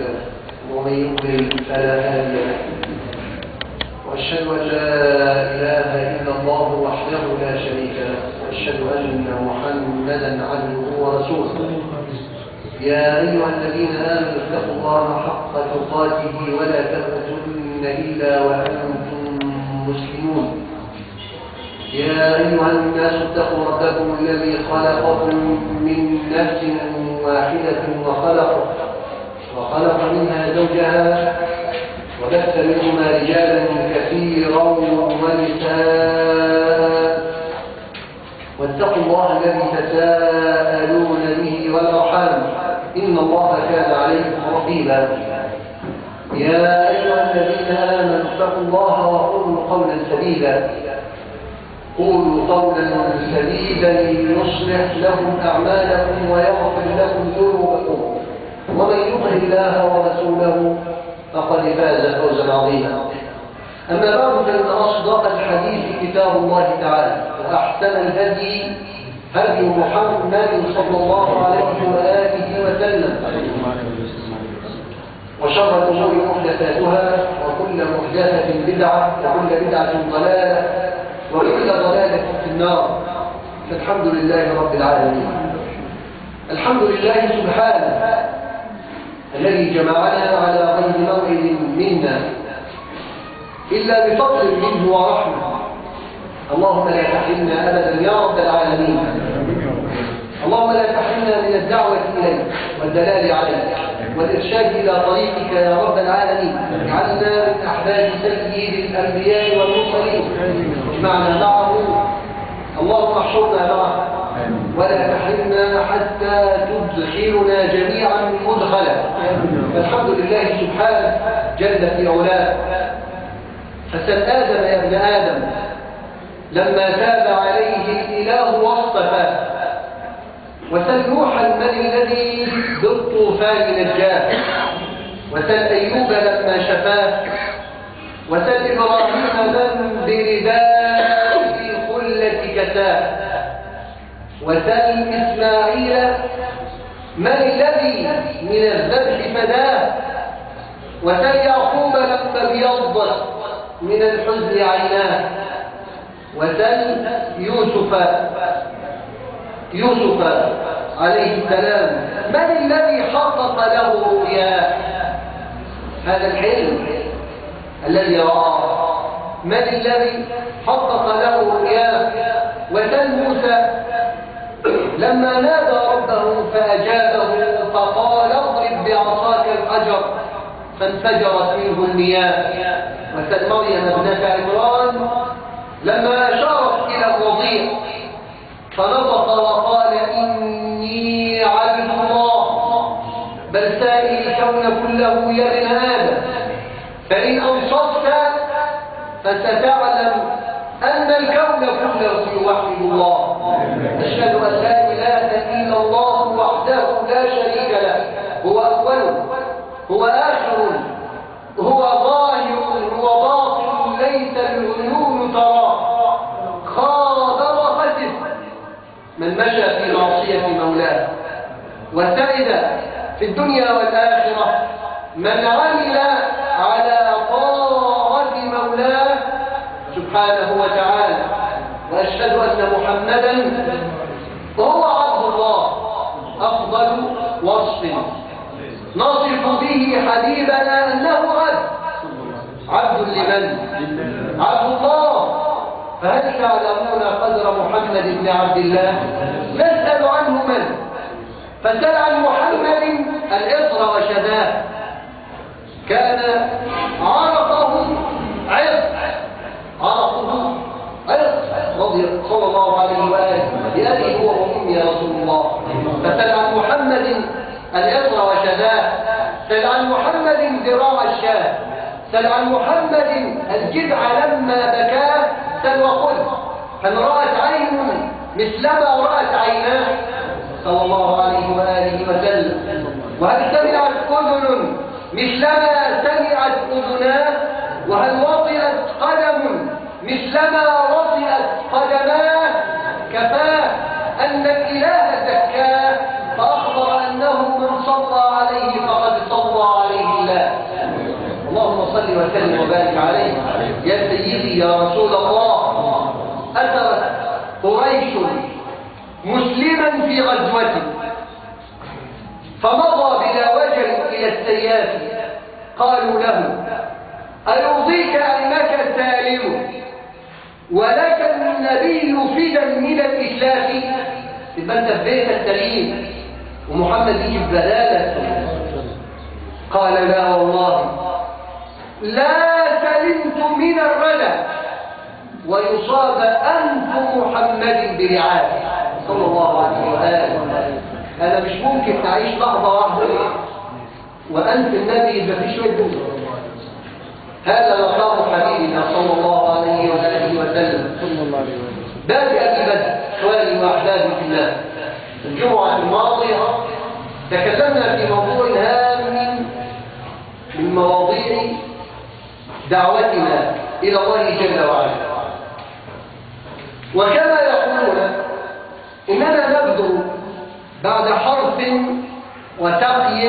الله ومن يضلل فلا هادي له واشهد ان لا اله الا الله وحده لا شريك له واشهد ان محمدا عبده ورسوله يا ايها الذين امنوا اتقوا الله حق تقاته ولا تموتن الا وانتم مسلمون يا ايها الناس اتقوا ربكم الذي خلقكم من نفس واحده وخلق وخلق منها زوجها وبث منهما رجالا كثيرا ونساء واتقوا الله الذي تساءلون به والارحام ان الله كان عليكم رقيبا يا ايها الذين امنوا اتقوا الله وقولوا قولا سديدا قولوا قولا سديدا يصلح لكم اعمالكم ويغفر لكم ذنوبكم ومن يطع الله ورسوله فقد فاز فوزا عظيما أما بعد فإن أصدق الحديث كتاب الله تعالى وأحسن الهدي هدي محمد صلى الله عليه وآله وسلم وشر الأمور محدثاتها وكل محدثة بدعة وكل بدعة ضلالة وكل ضلالة في النار فالحمد لله رب العالمين الحمد لله سبحانه الذي جمعنا على غير موعد منا إلا بفضل منه ورحمة اللهم لا تحرمنا أبدا يا رب العالمين اللهم لا تحرمنا من الدعوة إليك والدلال عليك والإرشاد إلى طريقك يا رب العالمين اجعلنا من أحباب سيد الأنبياء والمرسلين اجمعنا معه اللهم احشرنا معه ولا تحرمنا حتى تدخلنا جميعا مدخلا فالحمد لله سبحانه جل في علاه فسل آدم يا ابن آدم لما تاب عليه الإله واصطفاه وسل نوحا من الذي بالطوفان نجاه وسل أيوب لما شفاه وسل إبراهيم من برداء الخلة كساه وسل إسماعيل من الذي من الذبح فداه وسل يعقوب لما ابيضت من الحزن عيناه وسل يوسف يوسف عليه السلام من الذي حقق له رؤياه هذا الحلم الذي رآه من الذي حقق له رؤياه وسل موسى لما نادى ربه فأجابه فقال اضرب بعصاك الحجر فانفجرت منه المياه وسل مريم ابنة عمران لما أشارت إلى الرضيع فنطق وقال إني عبد الله بل سائل الكون كله يا ابن آدم فإن أنصفت فستعلم أن الكون كله يوحد الله أشهد أن لا إله إلا الله وحده لا شريك له هو أول هو آخر هو ظاهر هو باطن ليس العيون تراه خاب وخسف من مشى في معصية مولاه وسعد في الدنيا والآخرة من عمل على طاعة مولاه سبحانه وتعالى وأشهد أن محمدا هو عبد الله أفضل وصف نصف به حبيبنا أنه عبد عبد لمن؟ عبد الله فهل تعلمون قدر محمد بن عبد الله؟ نسأل عنه من؟ فسأل عن محمد الإطر وشداه كان عرفه عرق عرفه عرق رضي صلى الله عليه وآله بأبي هو وأمي يا رسول الله فسأل عن محمد الإطر وشداه سأل عن محمد ذراع الشاه سأل عن محمد الجذع لما بكاه سأل وقل هل رأت عين مثلما رأت عيناه صلى الله عليه وآله وسلم وهل سمعت أذن مثلما سمعت أذناه وهل وطئت قدم مثلما وطئت قدماه كفاه أن الإله زكاه فأخبر أنه من صلى عليه فقد صلى عليه صل وسلم وبارك عليه يا سيدي يا رسول الله أثرت قريش مسلما في غزوته فمضى بلا وجل إلى السياف قالوا له أيرضيك أنك سالم ولك النبي فدا من الإسلام يبقى أنت في بيت السليم ومحمد يجي بدالك قال لا والله لا سلمت من الردى ويصاب أنف محمد برعاية صلى الله عليه وآله أنا مش ممكن تعيش لحظة واحدة وأنف النبي ما فيش وجه هذا مقام حبيبنا صلى الله عليه وآله وسلم صلى الله عليه وسلم باب أبي بدر إخواني وأحبابي في الله الجمعة الماضية تكلمنا في موضوع هام من مواضيع دعوتنا إلى الله جل وعلا وكما يقولون إننا نبذر بعد حرف وتقي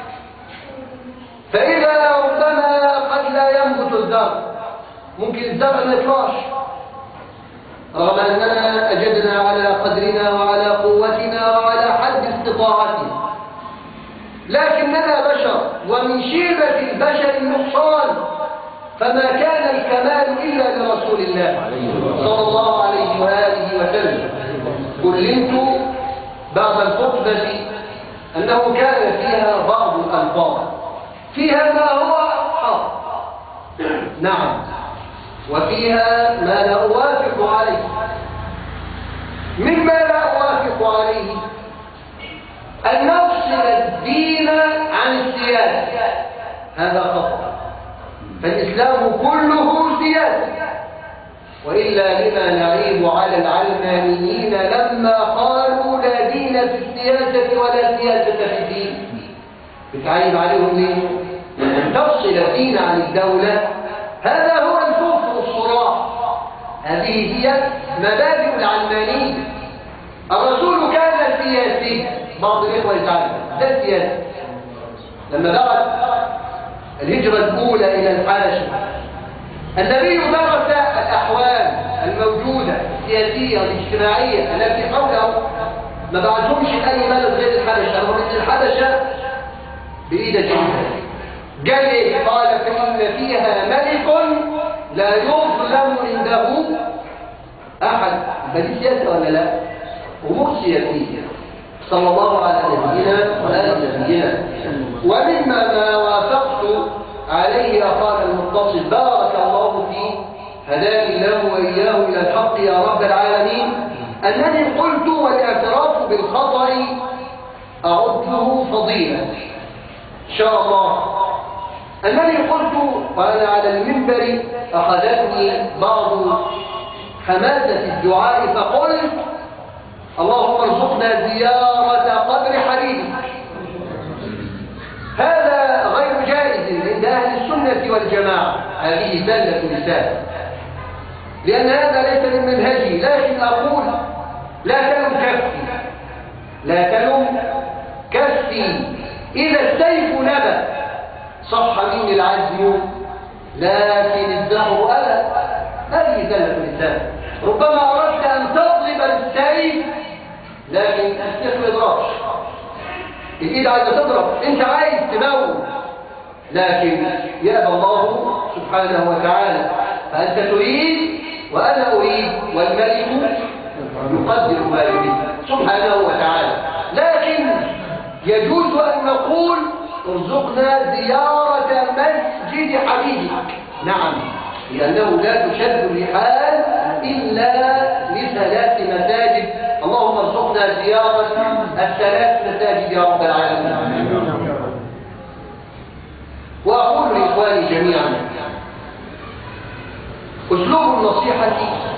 فإذا ربما قد لا ينبت الزرع ممكن الزرع ما يطلعش رغم أننا أجدنا على قدرنا وعلى قوتنا وعلى حد استطاعتنا لكننا بشر ومن شيبة البشر النقصان فما كان الكمال إلا لرسول الله صلى الله عليه وآله وسلم كلمت بعد الخطبة أنه كان فيها بعض الألفاظ فيها ما هو حق نعم وفيها ما لا أوافق عليه مما لا أوافق عليه أن نفصل الدين عن السياسة هذا خطأ فالإسلام كله سياسة وإلا لما نعيب على العلمانيين لما قالوا لا دين في السياسة ولا سياسة في الدين بتعيب عليهم ليه؟ أن تفصل الدين عن الدولة هذا هو الكفر الصراح هذه هي مبادئ العلمانية الرسول كان سياسي بعض الإخوة يتعلم ده سياسي لما بعد الهجرة الأولى إلى الحبشة النبي درس الأحوال الموجودة السياسية والاجتماعية التي حوله ما بعدهمش أي بلد غير الحبشة رغم أن الحبشة بإيدة جدا قال إيه؟ قال فإن فيها ملك لا يظلم عنده أحد فدي سياسة ولا لا؟ أمور سياسية صلى الله على نبينا وآل نبينا ومما ما وافقت عليه أخانا المتصل بارك الله فيه هداني الله وإياه إلى الحق يا رب العالمين أنني قلت والاعتراف بالخطأ أعده فضيلة إن شاء الله أنني قلت وأنا على المنبر أخذتني بعض حماسة الدعاء فقلت اللهم ارزقنا زيارة قبر حبيبك هذا غير جائز عند أهل السنة والجماعة هذه زلة لسان لأن هذا ليس من منهجي لكن أقول لا تلم كفي لا تلم كفي إذا السيف نبت صح مني العزم لكن الزهر أبى هذه زلة لسان ربما أردت أن تضرب السيف لكن السيف ما يضربش الإيد عايزة تضرب أنت عايز تموت لكن يأبى الله سبحانه وتعالى فأنت تريد وأنا أريد والملك يقدر ما يريد سبحانه وتعالى لكن يجوز أن نقول ارزقنا زيارة مسجد حبيبك نعم لأنه لا تشد الرحال إلا لثلاث مساجد اللهم ارزقنا زيارة الثلاث مساجد يا رب العالمين وأقول لإخواني جميعا أسلوب النصيحة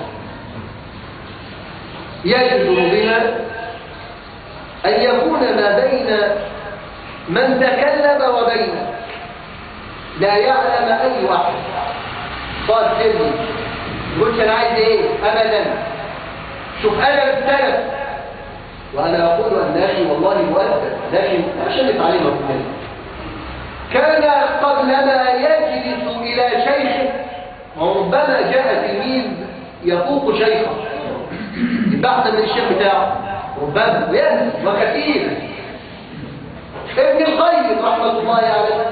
يجب بنا أن يكون ما بين من تكلم وبينك لا يعلم أي واحد صار سري يقولش أنا عايز إيه أبدا شوف أنا السلف وأنا أقول أن أخي والله مؤدب لكن عشان نتعلمها كلنا كان قد قلما يجلس إلى شيخه وربما جاء تلميذ يفوق شيخه يبقى من الشيخ بتاعه ربما ويجلس وكثير ابن القيم رحمة الله عليه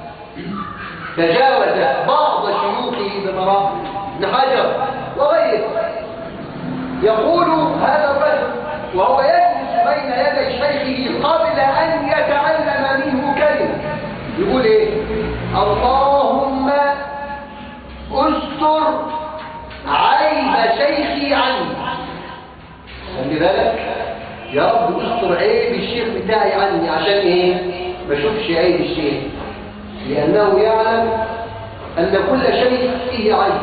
تجاوز بعض شيوخه بمراحل ابن حجر وغيره يقول هذا الرجل وهو يجلس بين يدي شيخه قبل أن يتعلم منه كلمة يقول ايه اللهم استر عيب شيخي عني خلي بالك يا رب استر عيب الشيخ بتاعي عني عشان ايه ما اشوفش عيب الشيخ لانه يعلم ان كل شيء فيه عيب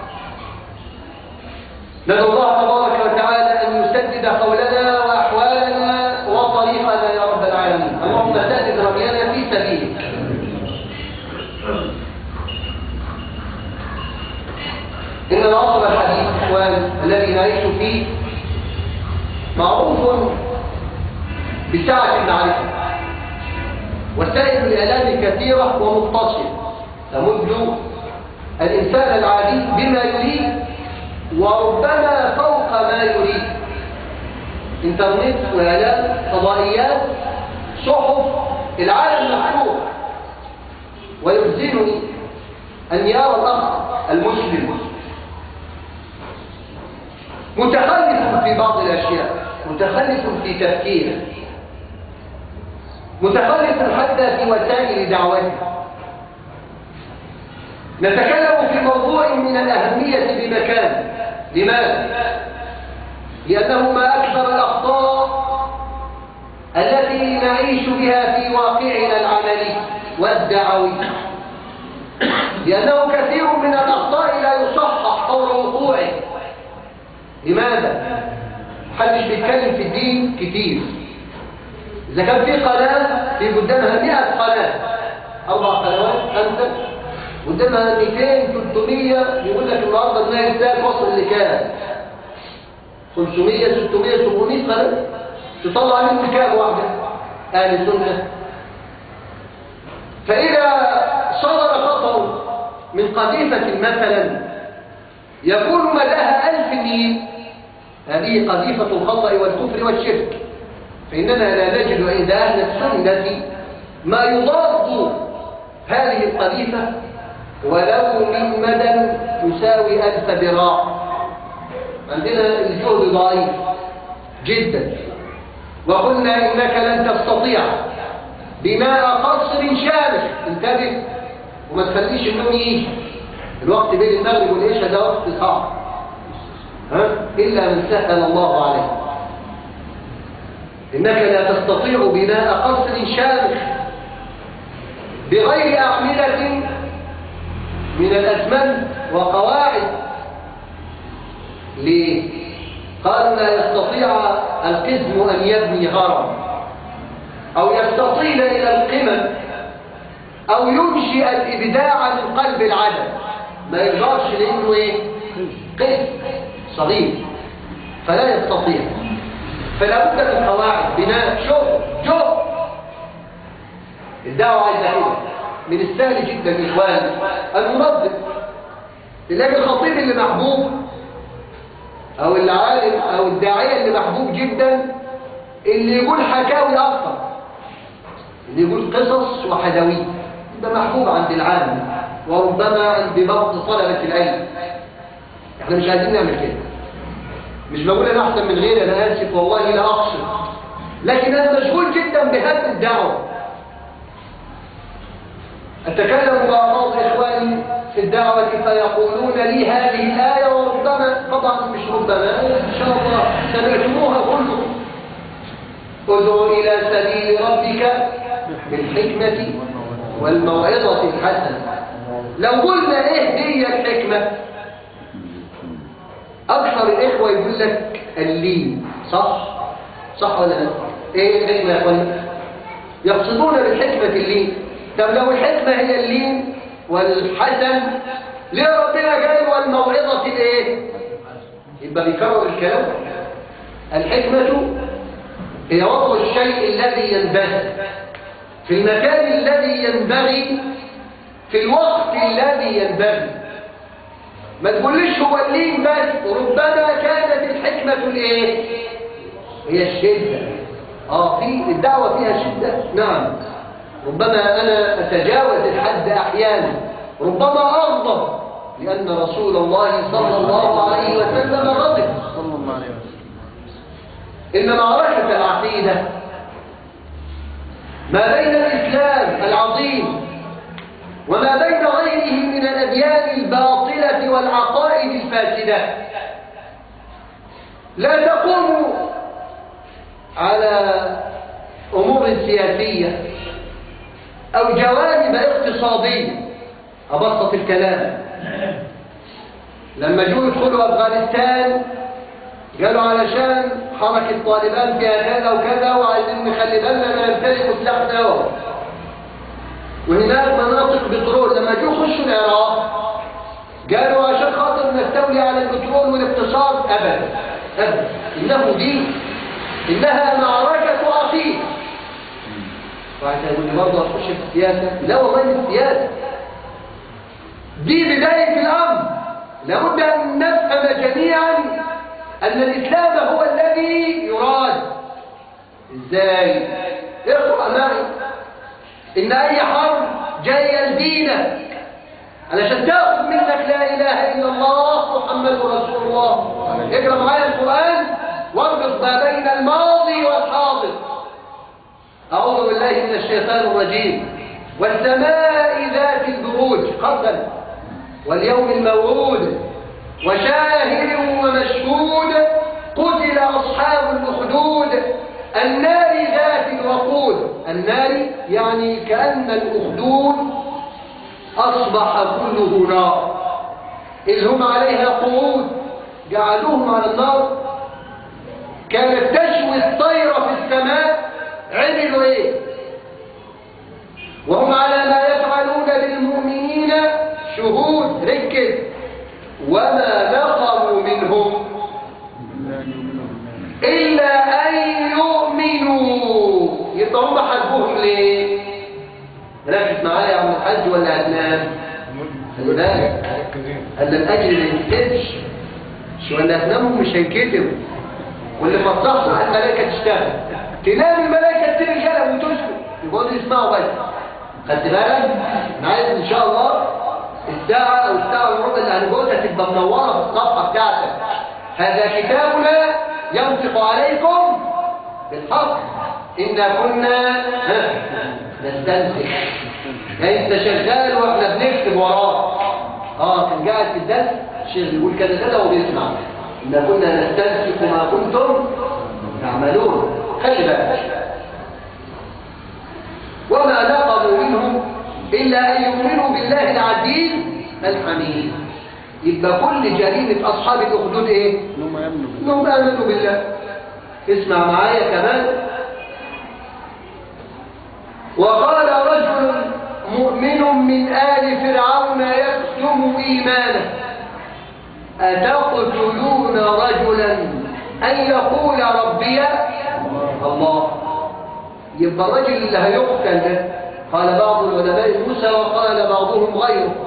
ندعو الله تبارك وتعالى ان يسدد قولنا واحوالنا وطريقنا يا رب العالمين اللهم سدد رمينا في سبيلك إن العصر الحديث إخوان الذي نعيش فيه معروف بسعة المعرفة وسائل الإعلام كثيرة ومتصلة تمد الإنسان العادي بما يريد وربما فوق ما يريد انترنت وإعلام فضائيات صحف العالم مفتوح ويحزنني أن يرى الأخ المسلم متخلف في بعض الأشياء متخلف في تفكيره متخلف حتى في وسائل دعوته نتكلم في موضوع من الأهمية بمكان لماذا؟ لأنه ما أكثر الأخطاء التي نعيش بها في واقعنا العملي والدعوي لأنه كثير من الأخطاء لا يصحح فور وقوعه لماذا؟ محدش بيتكلم في الدين كتير إذا كان في قناة في قدامها 100 قناة أربع قنوات خمسة قدامها 200 300 يقول لك النهارده دماغ الساعة وصل لكام 500 600 700 قناة تطلع منهم كام واحدة أهل السنة فإذا صدر خطر من قذيفة مثلا يكون مداها ألف ميل هذه قذيفة الخطأ والكفر والشرك فإننا لا نجد عند أهل السنة ما يضاد هذه القذيفة ولو من مدى تساوي ألف ذراع عندنا الجهد ضعيف جدا وقلنا إنك لن تستطيع بناء قصر شامل انتبه وما تخليش النوم يجي الوقت بين المغرب والعشاء ده وقت صعب ها إلا من سهل الله عليه إنك لا تستطيع بناء قصر شامل بغير أعمدة من الأسمنت وقواعد ليه؟ قالوا لا يستطيع القزم أن يبني هرم أو يستطيل إلى القمم أو ينشئ الإبداع من قلب العدم ما يقدرش لأنه إيه؟ قسم صغير فلا يستطيع فلا بد من قواعد بناء شغل جو الدعوة عايزة كده من السهل جدا يا إخوان أن ننظم تلاقي الخطيب اللي محبوب أو العالم أو الداعية اللي محبوب جدا اللي يقول حكاوي أكثر اللي يقول قصص وحدوي ده محبوب عند العالم وربما عند بعض طلبة العلم احنا مش عايزين نعمل كده مش بقول انا احسن من غيري انا اسف والله لا اقصد لكن انا مشغول جدا بهذه الدعوه اتكلم مع بعض اخواني في الدعوه فيقولون لي هذه الايه وربما طبعا مش ربما ان شاء الله سمعتموها كلكم ادعو الى سبيل ربك بالحكمه والموعظه الحسنه لو قلنا ايه هي الحكمه أكثر الإخوة يقول لك اللين صح؟ صح ولا لا؟ إيه الحكمة يا أخواني؟ يقصدون بالحكمة اللين طب لو الحكمة هي اللين والحسن ليه ربنا قال والموعظة الإيه؟ يبقى بيكرر الكلام الحكمة هي وضع الشيء الذي ينبغي في المكان الذي ينبغي في الوقت الذي ينبغي ما تقوليش هو اللين بس ربما كانت الحكمة الايه هي الشدة اه في الدعوة فيها شدة نعم ربما انا اتجاوز الحد احيانا ربما ارضى لان رسول الله صلى الله عليه وسلم غضب صلى الله عليه وسلم إن معركة العقيدة ما بين الإسلام العظيم وما بين غيره من الأديان الباطلة والعقائد الفاسدة لا تقوم على أمور سياسية أو جوانب اقتصادية أبسط الكلام لما جو يدخلوا أفغانستان قالوا علشان حركة طالبان فيها كذا وكذا وعايزين نخلي بالنا ما يمتلكوا سلاح نووي وهناك مناطق بترول لما جو يخشوا العراق قالوا عشان خاطر نستولي على البترول والاقتصاد ابدا ابدا انه دين انها معركة عقيدة بعد يقول لي برضه هتخش في السياسة لا والله مش السياسة دي بداية الأمر لابد أن نفهم جميعا أن الإسلام هو الذي يراد إزاي؟ اقرأ معي إن أي حرب جاية لدينك علشان تاخذ منك لا إله إلا الله محمد رسول الله اقرأ معايا القرآن واربط ما بين الماضي والحاضر أعوذ بالله من الشيطان الرجيم والسماء ذات البروج قبلا واليوم الموعود وشاهد ومشهود قتل أصحاب الأخدود النار ذات الوقود النار يعني كأن الأخدود أصبح كله نار إذ هم عليها قعود جعلوهم على النار كانت تشوي الطير في السماء عملوا ايه وهم على ما يفعلون بالمؤمنين شهود ركز وما نقموا منهم إلا أن يؤمنوا يبقى هم حبوهم ليه ركز معايا يا عم الحاج ولا هتنام خلي بالك قال الأجر ما ينكتبش شو ولا هتناموا مش هينكتب واللي فصحوا الملائكة تشتغل تنام الملائكة تسيب الكلام وتسكت يقعدوا يسمعوا بس خدت بالك انا عايز ان شاء الله الساعة او الساعة والربع اللي هنقولها تبقى منورة في الصفحة بتاعتك هذا كتابنا ينطق عليكم بالحق إنا كنا ها، نستنسخ يعني انت شغال واحنا بنكتب وراه اه كان قاعد في الدرس الشيخ بيقول كذا كذا وبيسمع إنا كنا نستنسخ ما كنتم تعملون خلي بالك وما نقموا منهم إلا أن يؤمنوا بالله العزيز الحميد يبقى كل جريمة أصحاب الأخدود إيه؟ انهم يمنوا بالله إنهم آمنوا بالله اسمع معايا كمان وقال رجل مؤمن من آل فرعون يكتم إيمانه أتقتلون رجلا أن يقول ربي الله يبقى الرجل اللي هيقتل ده قال بعض العلماء موسى وقال بعضهم غيره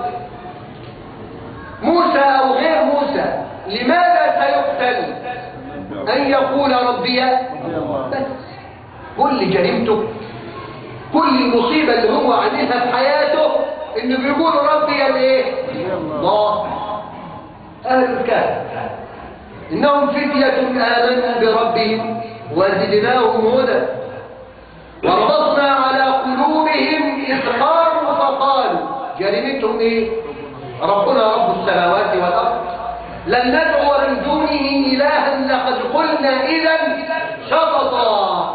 موسى أو غير موسى لماذا سيقتل أن يقول ربي بس كل جريمته كل المصيبة اللي هو عاملها في حياته انه بيقول ربي الايه الله اهل الكهف انهم فتية امنوا بربهم وزدناهم هدى وربطنا على قلوبهم اذ قاموا فقالوا جريمتهم ايه ربنا رب السماوات والارض لن ندعو من دونه الها لقد قلنا اذا شططا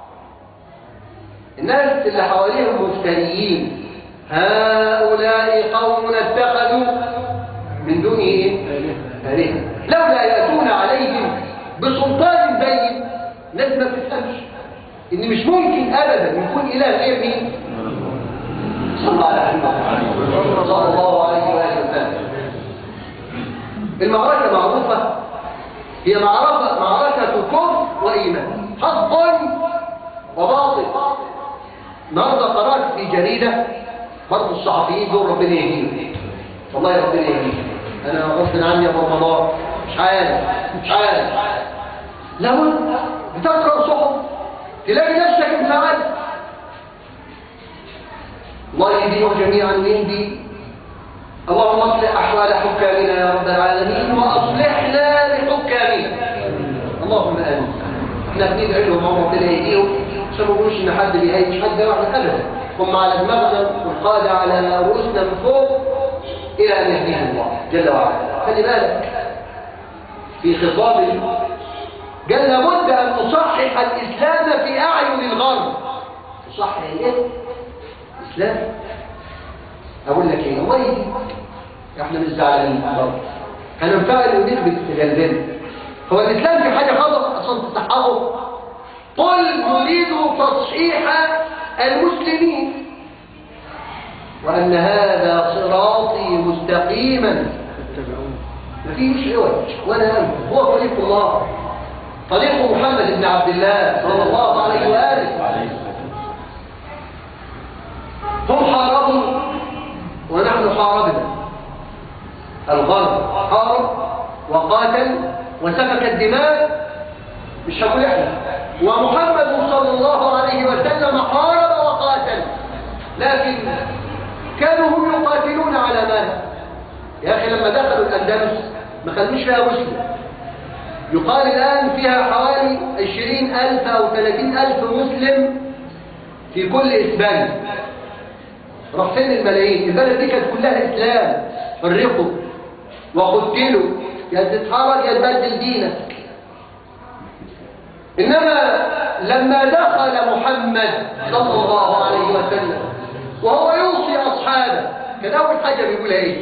الناس اللي حواليهم مفتريين هؤلاء قوم اتخذوا من دونه ايه آلهة لولا يأتون عليهم بسلطان بين الناس ما تفهمش ان مش ممكن ابدا يكون اله غير مين صلى الله عليه وسلم صلى الله عليه وآله وسلم المعركة معروفة هي معركة معركة كفر وإيمان حق وباطل النهارده قرأت في جريدة برضه الصحفيين دول ربنا يهديهم والله ربنا يهديهم انا غصب عني يا ابو رمضان مش عارف مش عارف لو بتقرا صحف تلاقي نفسك انفعلت الله يهديهم جميعا ويهدي اللهم اصلح احوال حكامنا يا رب العالمين واصلحنا لحكامنا اللهم امين احنا بندعي لهم هم ربنا يهديهم عشان ما نقولوش ان حد بيهيج حد واحنا ابدا هم على دماغنا والقاده على رؤوسنا من فوق الى ان يهديهم الله جل وعلا خلي بالك في خطاب قال لابد ان نصحح الاسلام في اعين الغرب تصحح ايه اسلام اقول لك ايه الله يهدي احنا مش زعلانين برضه هننفعل ونثبت غلبنا هو الاسلام في حاجه خطا عشان تصححه قل نريد تصحيح المسلمين وان هذا صراطي مستقيما اتبعوه ما فيش عوج ولا أمر هو طريق الله طريق محمد بن عبد الله صلى الله عليه وآله هم حاربوا ونحن حاربنا الغرب حارب وقاتل وسفك الدماء مش هقول احنا ومحمد صلى الله عليه وسلم حارب وقاتل لكن كانوا هم يقاتلون على ماذا يا أخي لما دخلوا الأندلس ما خلوش فيها مسلم يقال الآن فيها حوالي عشرين ألف أو ثلاثين ألف مسلم في كل إسبانيا راح فين الملايين البلد دي كانت كلها إسلام فرقوا وقتلوا يا تتحرك يا تبدل دينك إنما لما دخل محمد صلى الله عليه وسلم وهو يوصي أصحابه كان أول حاجة بيقولها إيه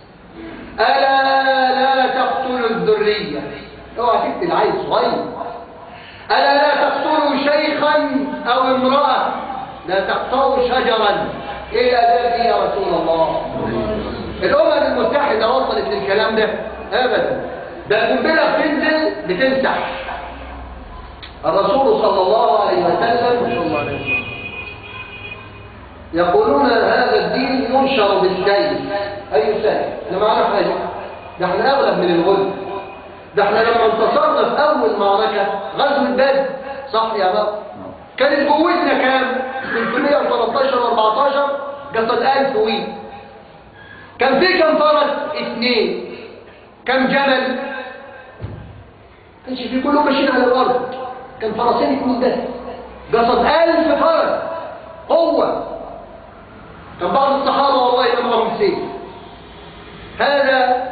ألا لا تقتلوا الذرية اوعى تقتل عيل صغير ألا لا تقتلوا شيخا أو امرأة لا تقطعوا شجرا إيه الأداب دي يا رسول الله الأمم المتحدة وصلت للكلام ده أبدا ده القنبلة بتنزل بتمسح الرسول صلى الله عليه وسلم صلى الله عليه وسلم يقولون هذا الدين ينشر بالسيف أي سيف احنا معنا حاجة ده احنا أغلب من الغل ده احنا لما انتصرنا في أول معركة غزوة بدر صح يا بابا كانت قوتنا كام 313 14 قصد 1000 وي كان في كم فرس اثنين كم جمل كانش في كلهم ماشيين على الأرض كان فرسين اثنين بس قصد 1000 فرس قوة كان بعض الصحابة والله ما معهم سيف هذا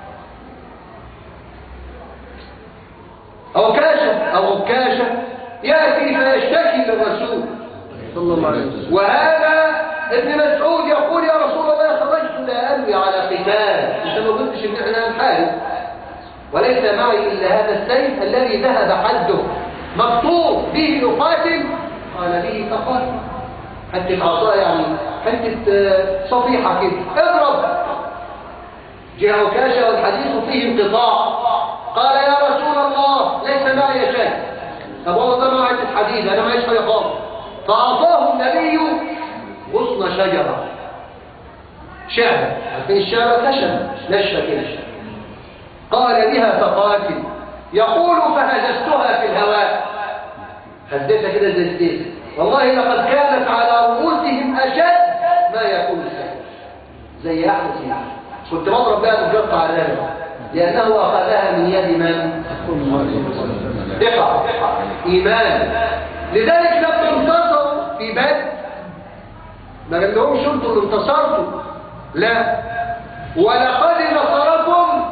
عكاشة أو عكاشة يأتي فيشتكي للرسول صلى الله عليه وسلم وهذا ابن مسعود يقول يا رسول الله خرجت لا أنوي على قتال أنت ما قلتش إن احنا نحارب وليس معي إلا هذا السيف الذي ذهب حده مقطوع به يقاتل قال به فقاتل حتة عصا يعني حتة آه، صفيحة كده اضرب جاء عكاشة والحديث فيه انقطاع قال يا رسول الله ليس معي شيء طب والله ده ما عندي حديد انا معيش حاجه خالص فاعطاه النبي غصن شجره شعبه عارفين الشعبه خشب نشفه كده قال بها فقاتل يقول فهززتها في الهواء هزتها كده زي السيف والله لقد كانت على رؤوسهم اشد ما يكون السيف زي احمد سيف كنت بضرب بها بالجط على الرجل لانه اخذها من يد من صلى الله عليه وسلم ثقة إيمان لذلك لما انتصروا في بدر ما قال لهمش انتوا اللي انتصرتوا لا ولقد نصركم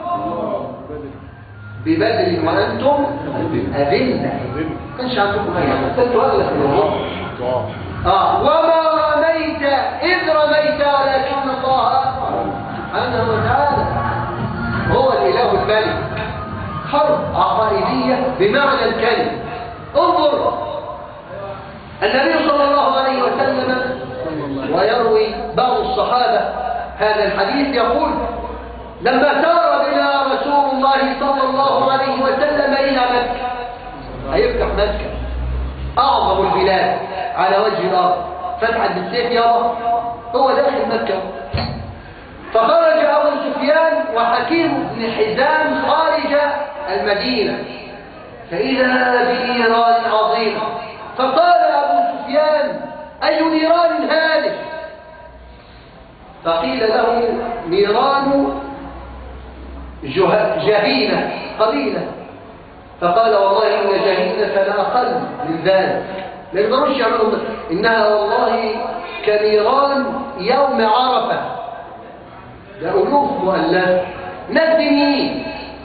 ببدر وأنتم أذلة ما كانش عندكم أي حاجة كنتوا أغلب من الله آه وما رميت إذ رميت ولكن الله سبحانه وتعالى هو الإله الملك حرب عقائدية بمعنى الكلمة انظر النبي صلى الله عليه وسلم ويروي بعض الصحابة هذا الحديث يقول لما سار بنا رسول الله صلى الله عليه وسلم إلى مكة هيفتح مكة أعظم البلاد على وجه الأرض فتحت بالسيف يابا هو داخل مكة فخرج أبو سفيان وحكيم بن حزام خارج المدينة فإذا بنيران عظيمة فقال أبو سفيان أي نيران هذه فقيل له نيران جه- جهينة قبيلة فقال والله إن جهينة لأقل من ذلك ما يقدروش يعملوا مثل- إنها والله كنيران يوم عرفة ده ألوف مؤلفة ناس دينيين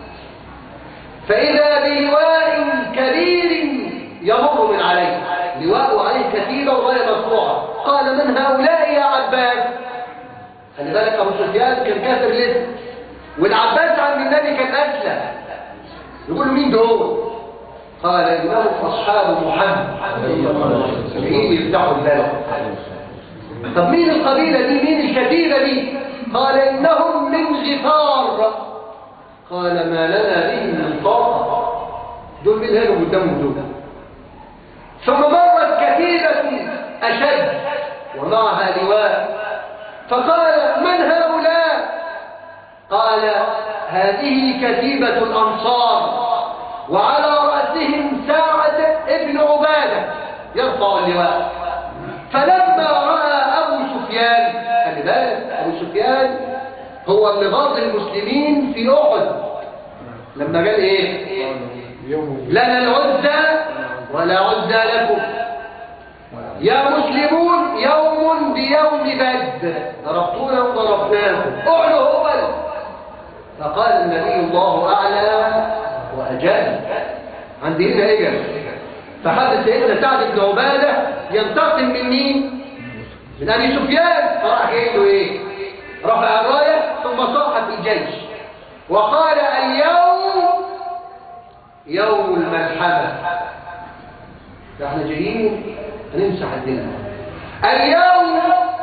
فإذا بلواء كبير يمر من عليه لواء عليه كثيرة وراية مرفوعة قال من هؤلاء يا عباس خلي بالك أبو سفيان كان كافر لسه والعباس عم النبي كان أسلم يقول له مين دول قال إنهم أصحاب محمد جايين يفتحوا البلد طب مين القبيلة دي مين الكتيبة دي قال إنهم من غفار قال ما لنا بهم من طاقة دول مين هانوا قدامهم دول ثم مرت كتيبة أشد ومعها لواء فقال من هؤلاء قال هذه كتيبة الأنصار وعلى رأسهم ساعة ابن عبادة يرفع اللواء فلما رأى أبو سفيان خلي بالك أبو سفيان هو اللي غاض المسلمين في أحد لما قال إيه يوم لنا العزة ولا عزة لكم يا مسلمون يوم بيوم بدر ضربتونا وضربناكم اعلوا هو فقال النبي الله أعلى وأجل عندي هنا إجل فحدث سيدنا سعد بن عبادة ينتقم من مين؟ من أبي سفيان فراح قايل له إيه؟ رفع الراية ثم صاح في الجيش وقال اليوم يوم الملحمة ده احنا جايين هنمسح الدنيا اليوم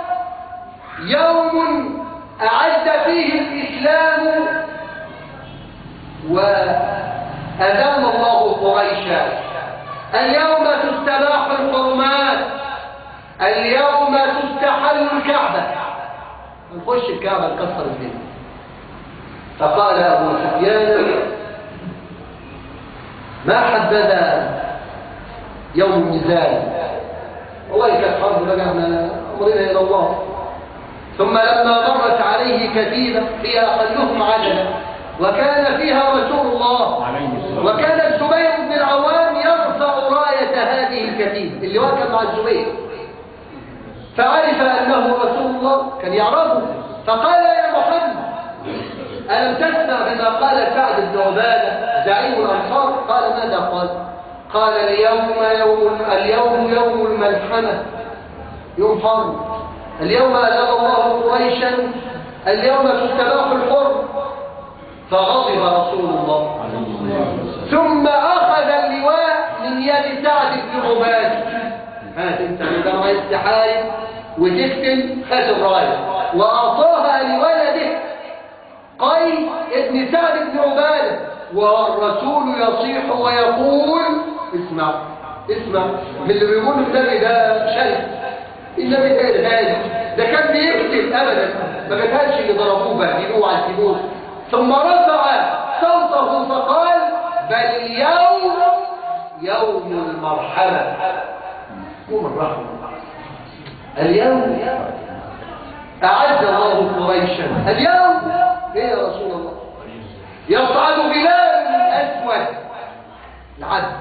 يوم أعد فيه الإسلام وأذان الله قريشا اليوم تستباح الحرمات اليوم تستحل الكعبة نخش الكعبة نكسر الدنيا فقال أبو سفيان ما حدد يوم الميزان والله كانت حرب بقى احنا امرنا الى الله ثم لما مرت عليه كتيبه هي اقلهم عددا وكان فيها رسول الله وكان الزبير بن العوام يرفع رايه هذه الكتيبه اللي هو كان مع الزبير فعرف انه رسول الله كان يعرفه فقال يا محمد ألم تسمع بما قال سعد بن عبادة زعيم الأنصار قال ماذا قال قال اليوم يوم اليوم يوم الملحمة يوم حرب اليوم أذن الله قريشا اليوم تستباح الحرب فغضب رسول الله ثم أخذ اللواء من يد سعد بن عبادة هات انت عندما عايز تحارب وتقتل خد الرايه واعطاها لولده قيس ابن سعد بن عبادة والرسول يصيح ويقول اسمع اسمع من اللي بيقول النبي ده شرك النبي ده إرهابي ده كان بيقتل أبدا ما كانش اللي ضربوه بهدلوه عذبوه ثم رفع صوته فقال بل اليوم يوم المرحمة يوم الرحمة اليوم أعز الله قريشا اليوم ايه يا رسول الله يصعد بلال الاسود العدل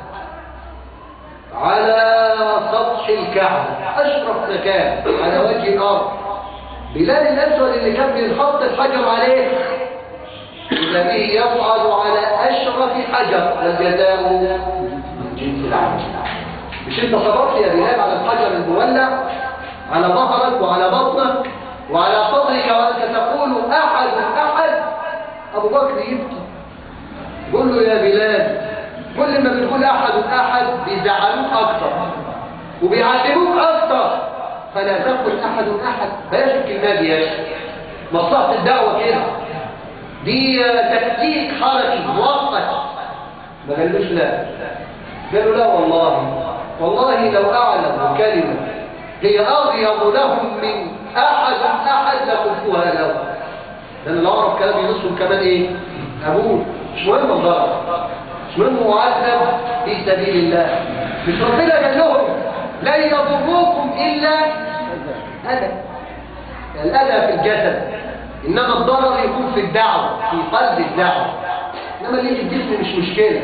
على سطح الكعبة اشرف مكان على وجه الارض بلال الاسود اللي كان بينحط الحجر عليه اذا به يصعد على اشرف حجر والجزاء من جنس العمل مش انت صبرت يا بلال على الحجر المولع على ظهرك وعلى بطنك وعلى صدرك وانت تقول احد احد ابو بكر يبكي قول له يا بلال كل ما بتقول احد احد بيزعلوك اكتر وبيعذبوك اكتر فلا تقل احد احد بلاش الكلمه دي يا شيخ مصلحه الدعوه كده دي تكتيك حركي مؤقت ما قالوش لا قالوا لا والله والله لو اعلم كلمه هي أغيض لهم من أحد أحد لقلتها لهم لأن العرب كلام ينصهم كمان إيه؟ أبوه مش مهم الضرر مش مهم معذب في سبيل الله مش ربنا قال لهم لن يضروكم إلا أذى الأذى في الجسد إنما الضرر يكون في الدعوة في قلب الدعوة إنما اللي في الجسم مش مشكلة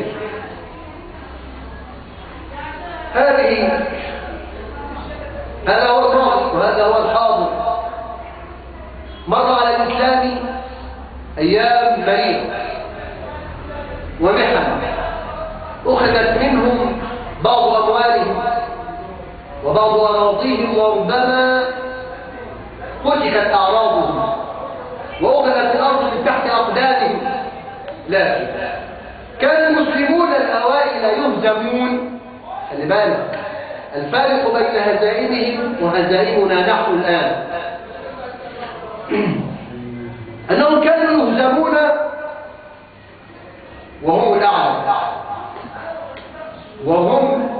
هذه هذا هو الماضي وهذا هو الحاضر مر على الإسلام أيام مريضة ومحن أخذت منهم بعض أموالهم وبعض أراضيهم وربما فتكت أعراضهم وأخذت الأرض من تحت أقدامهم لكن كان المسلمون الأوائل يهزمون خلي بالك الفارق بين هزائمهم وهزائمنا نحن الآن أنهم كانوا يهزمون وهم الأعلى وهم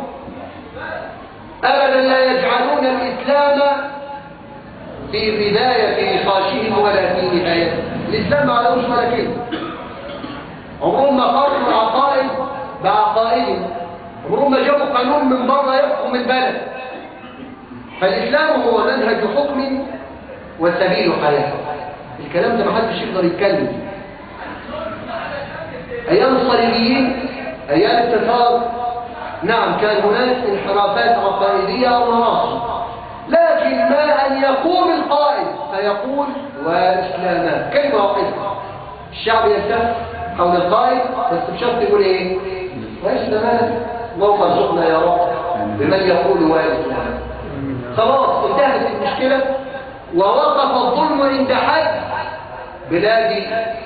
أبدا لا يجعلون الإسلام في بداية في نقاشهم ولا في نهايته الإسلام ما علوش ولا كلمة عمرهم ما قارنوا العقائد بعقائدهم عمرهم ما جابوا قانون من بره يحكم البلد فالإسلام هو منهج حكم وسبيل حياة الكلام ده محدش يقدر يتكلم أيام الصليبيين أيام التتار نعم كان هناك انحرافات عقائدية أو مناصب لكن ما أن يقوم القائد فيقول وإسلاما كلمة واحدة الشعب يلتف حول القائد بس بشرط يقول إيه وإسلاما اللهم ارزقنا يا رب بمن يقول وإسلاما خلاص انتهت المشكلة ووقف الظلم عند حد بلاد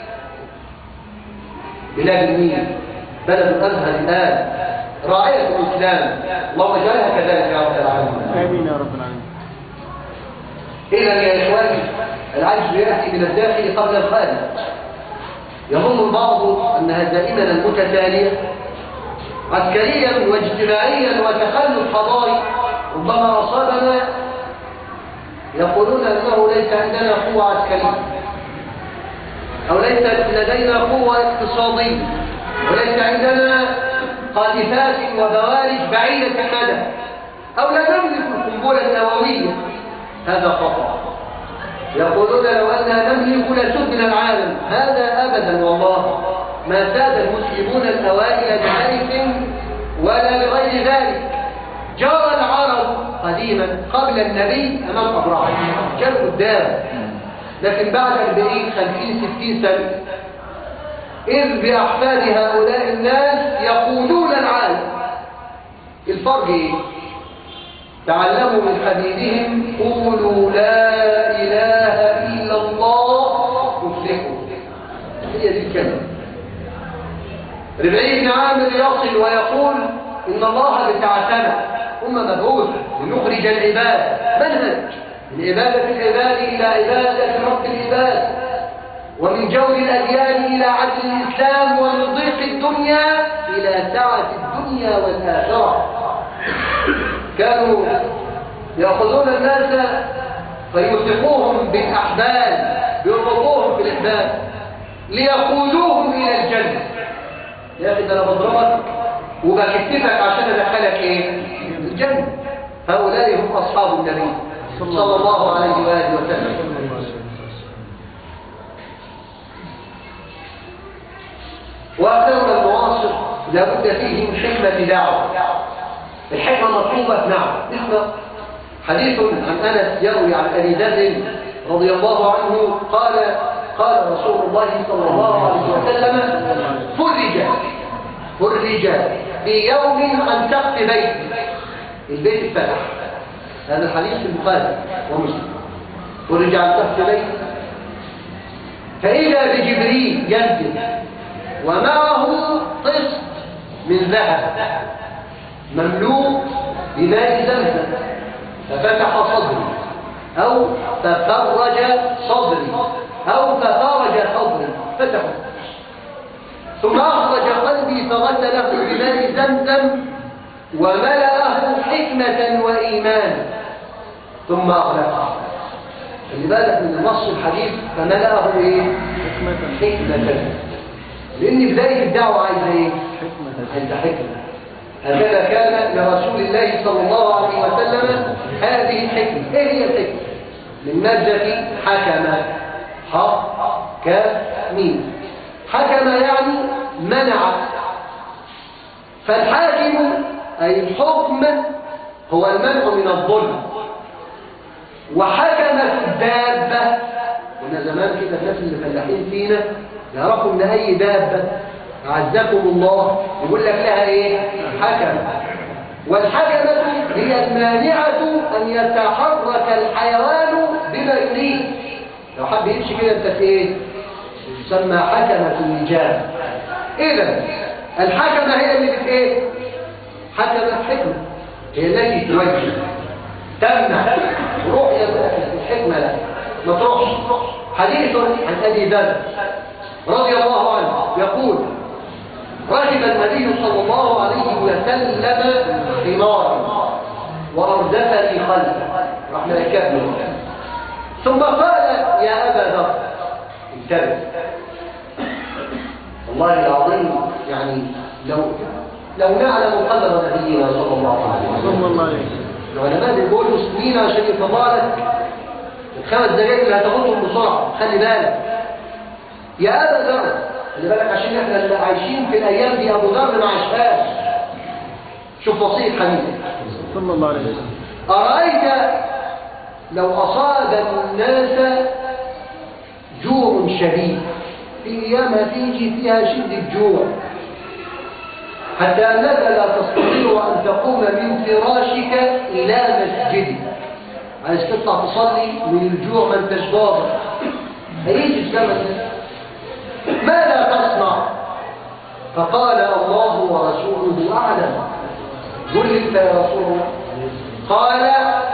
بلاد النيل بلد الأزهر الآن راعية الإسلام اللهم اجعلها كذلك يا رب العالمين آمين يا رب العالمين إذا يا إخواني العجز يأتي من الداخل قبل الخارج يظن البعض أن هزائمنا المتتالية عسكريا واجتماعيا وتخلف حضاري ربما أصابنا يقولون أنه ليس عندنا قوة عسكرية أو ليس لدينا قوة اقتصادية وليس عندنا قاذفات وبوارج بعيدة المدى أو لا نملك القنبلة النووية هذا خطأ يقولون لو أننا نملك لسدنا العالم هذا أبدا والله ما ساد المسلمون الأوائل بحيث ولا بغير ذلك جرى العرب قديما قبل النبي أمام أبراهيم كان قدام لكن بعد 40 50 60 سنة إذ بأحفاد هؤلاء الناس يقودون العالم الفرق إيه؟ تعلموا من حبيبهم قولوا لا إله إلا الله تفلحوا هي دي الكلمة ربعي بن عامر يصل ويقول إن الله بتاعتنا هم مبعوث لنخرج العباد منهج من عبادة العباد إلى عبادة رب العباد ومن جور الأديان إلى عدل الإسلام ومن ضيق الدنيا إلى سعة الدنيا والآخرة كانوا يأخذون الناس فيوثقوهم بالأحبال يربطوهم بالأحبال ليقودوهم إلى الجنة يا أخي ده أنا بضربك وبكتفك عشان أدخلك إيه؟ الجنة هؤلاء هم أصحاب النبي صلى الله عليه وآله وسلم وأخذنا المعاصر لابد فيه من حكمة دعوة الحكمة مطلوبة نعم اسمع حديث عن أنس يروي عن أبي ذر رضي الله عنه قال قال رسول الله صلى الله عليه وسلم فرج فرج في يوم عن سقف بيت البيت اتفتح هذا الحديث في البخاري ومسلم فرج عن سقف بيت فإذا بجبريل ينزل ومعه قسط من ذهب مملوء بماء زمزم ففتح صدري أو ففرج صدري أو ففرج صدري فتحه ثم أخرج قلبي فغسله بماء زمزم وملأه حكمة وإيمانا ثم أغلق خلي بالك من النص الحديث فملأه إيه؟ حكمة حكمة لأن بداية الدعوة عايزة إيه؟ حكمة عايزة حكمة هكذا كان لرسول الله صلى الله عليه وسلم هذه الحكمة إيه هي الحكمة؟ من مادة حكم ح كاف ميم حكم يعني منع فالحاكم أي الحكم هو المنع من الظلم وحكم في الدابة كنا زمان كده الناس اللي فلاحين فينا يعرفوا ان اي دابة عزكم الله يقول لك لها ايه حكم والحكمة هي المانعة ان يتحرك الحيوان بما يريد لو حد يمشي كده انت في ايه تسمى حكمة النجاب اذا الحكمة هي اللي بت ايه حكمة حكمة هي التي توجه تمنع روح يا الحكمة لا ما تروحش حديث عن أبي ذر رضي الله عنه يقول ركب النبي صلى الله عليه وسلم حمارا وأردفني خلفه راح مركبني ثم قال يا أبا ذر انتبه والله العظيم يعني لو لو نعلم قدر نبينا صلى الله عليه وسلم صلى الله عليه وسلم العلماء بيقولوا سنين عشان يتضالك الخمس دقائق اللي هتاخدهم بسرعه خلي بالك يا ابا ذر خلي بالك عشان احنا اللي عايشين في الايام دي ابو ذر ما عاشهاش شوف وصيه حبيبي صلى الله عليه وسلم ارايت لو اصاب الناس جوع شديد في ايام هتيجي فيها شده جوع حتى أنك لا تستطيع أن تقوم من فراشك إلى مسجدك عايز تطلع تصلي من الجوع ما انتش قادر هيجي الزمن ده ماذا تصنع فقال الله ورسوله أعلم قل لي انت يا رسول الله قال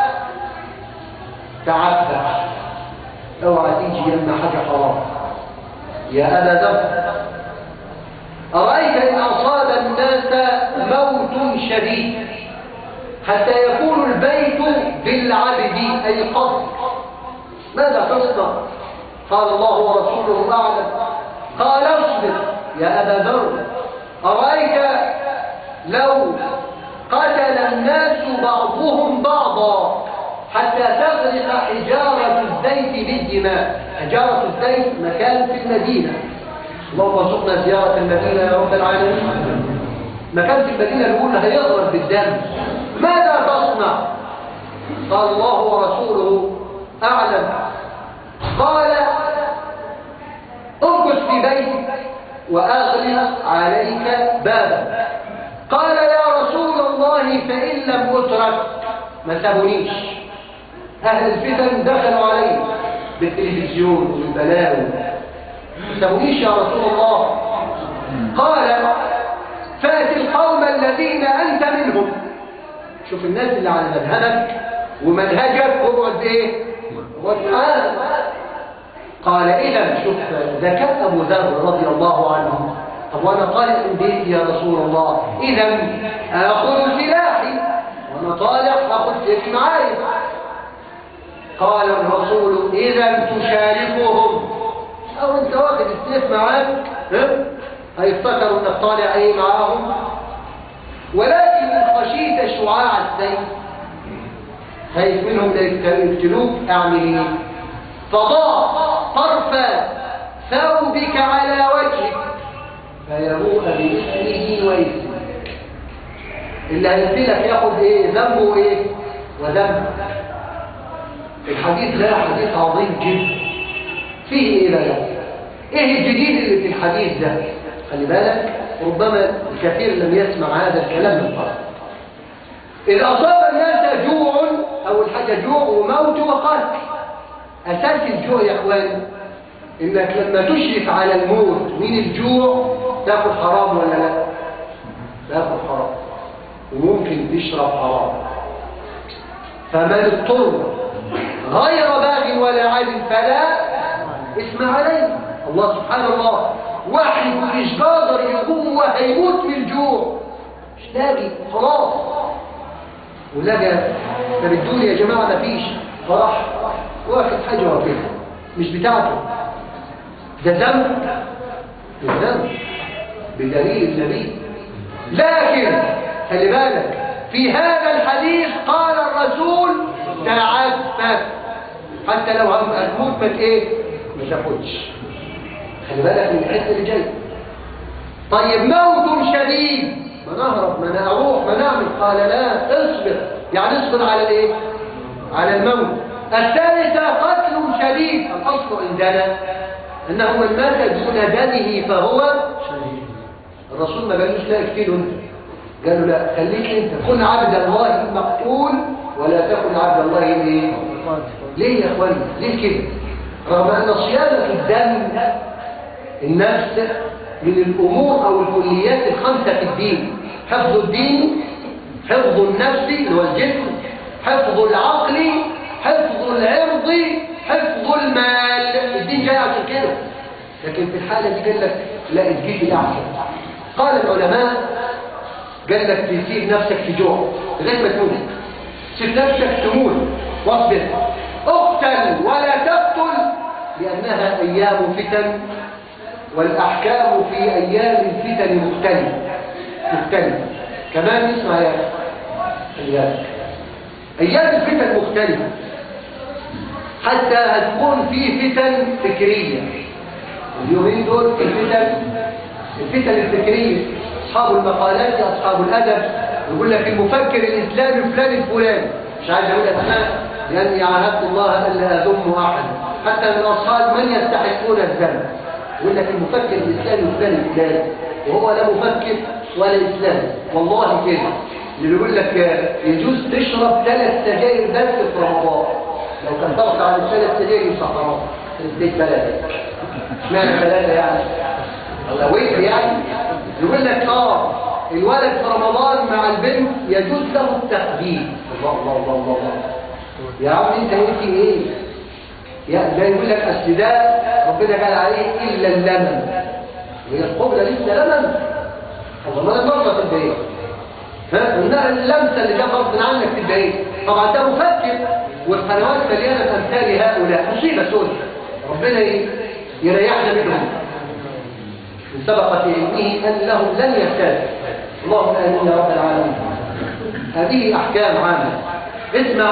تعبد اوعى تيجي يما حاجه حرام يا ابا ذر أرأيت إن أصاب الناس موت شديد حتى يكون البيت بالعبد أي قبر ماذا تصنع؟ قال الله ورسوله أعلم قال اصبر يا أبا ذر أرأيت لو قتل الناس بعضهم بعضا حتى تغرق حجارة الزيت بالدماء حجارة الزيت مكان في المدينة اللهم ارزقنا زيارة المدينة يا رب العالمين مكان في المدينة الأولى هيضرب بالدم ماذا تصنع؟ قال الله ورسوله أعلم قال امكث في بيتك وأغلق عليك بابا قال يا رسول الله فإن لم أترك ما سابونيش أهل الفتن دخلوا علي بالتلفزيون والبلاوي ما سابونيش يا رسول الله قال فات القوم الذين أنت منهم شوف الناس اللي على مذهبك ومنهجك واقعد ايه اقعد معاهم قال اذا شوف ذكاء ابو ذر رضي الله عنه طب وانا طالع من بيتي يا رسول الله اذا اخذ سلاحي وانا طالع اخذ سيفي معايا قال الرسول اذا تشاركهم او انت واخد السيف معاك ها؟ هيفتكروا انك طالع ايه معاهم ولكن ان خشيت شعاع السيف خايف منهم لا يقتلوك اعمل ايه فضع طرف ثوبك على وجهك فيبوء باسمه واسمك اللي هيقتلك ياخد ايه ذنبه ايه وذنبه الحديث ده حديث عظيم جدا فيه ايه بقى ايه الجديد اللي في الحديث ده خلي بالك ربما الكثير لم يسمع هذا الكلام من قبل إذا أصاب الناس جوع أول حاجة جوع وموت وقتل أساس الجوع يا أخوان إنك لما تشرف على الموت من الجوع تاكل حرام ولا لا تاكل حرام وممكن تشرب حرام فمن اضطر غير باغ ولا عاد فلا اسم عليه الله سبحان الله واحد مش قادر يقوم وهيموت من الجوع مش لاقي خلاص ولقى طب ادوني يا جماعه ما فيش فراح واخد حجره كده مش بتاعته ده ذنب ده ذنب بدليل النبي لكن خلي بالك في هذا الحديث قال الرسول تعفف حتى لو هتموت ما ايه ما تاخدش خلي بالك من الحته اللي جايه طيب موت شديد ما نهرب ما نروح ما نعمل قال لا اصبر يعني اصبر على الايه على الموت الثالثة قتل شديد الأصل عندنا أنه من مات دون دمه فهو شهيد الرسول ما قالوش لا اقتله انت قالوا لا خليك انت كن عبد الله المقتول ولا تكن عبد الله الايه ليه يا اخواني ليه كده رغم ان صيانه الدم النفس من الامور او الكليات الخمسه في الدين حفظ الدين حفظ النفس اللي هو الجسم حفظ العقل حفظ العرض حفظ المال الدين جاي عشان كده لكن في الحالة دي قال لك لا الجيل الأحسن قال العلماء قال لك تسيب نفسك في جوع لغاية ما تموت سيب نفسك تموت واصبر اقتل ولا تقتل لأنها أيام فتن والأحكام في أيام الفتن مختلفة مختلفة كمان نسمع يا أيام أيام الفتن مختلفة حتى هتكون في فتن فكرية اليومين دول الفتن الفتن الفكرية أصحاب المقالات أصحاب الأدب يقول لك المفكر الإسلامي فلان الفلاني مش عايز أقول أسماء لأني عاهدت الله ألا أذم أحد حتى من أصحاب من يستحقون الذنب يقول لك المفكر الإسلامي فلان الفلاني وهو لا مفكر ولا إسلامي والله كده اللي بيقول لك يجوز تشرب ثلاث سجاير بس في رمضان لو كان طبق على الثلاث سجاير مسخرات في البيت بلدك اشمعنى ثلاثة يعني لو ويتر يعني يقول لك اه الولد في رمضان مع البنت يجوز له التقديم الله الله الله الله, الله. يا عم انت قلت ايه يا ده يقول لك اصل ده ربنا قال عليه الا اللمم وهي القبله لسه لمم الله ما المره في البيت ها قلنا اللمسه اللي جاب غصب عنك في البيت طبعا ده مفكر والقنوات مليانه امثال هؤلاء مصيبه سوداء ربنا يريحنا منهم من سبقة علمه أنهم لن يهتدوا اللهم آمين يا رب العالمين هذه أحكام عامة اسمع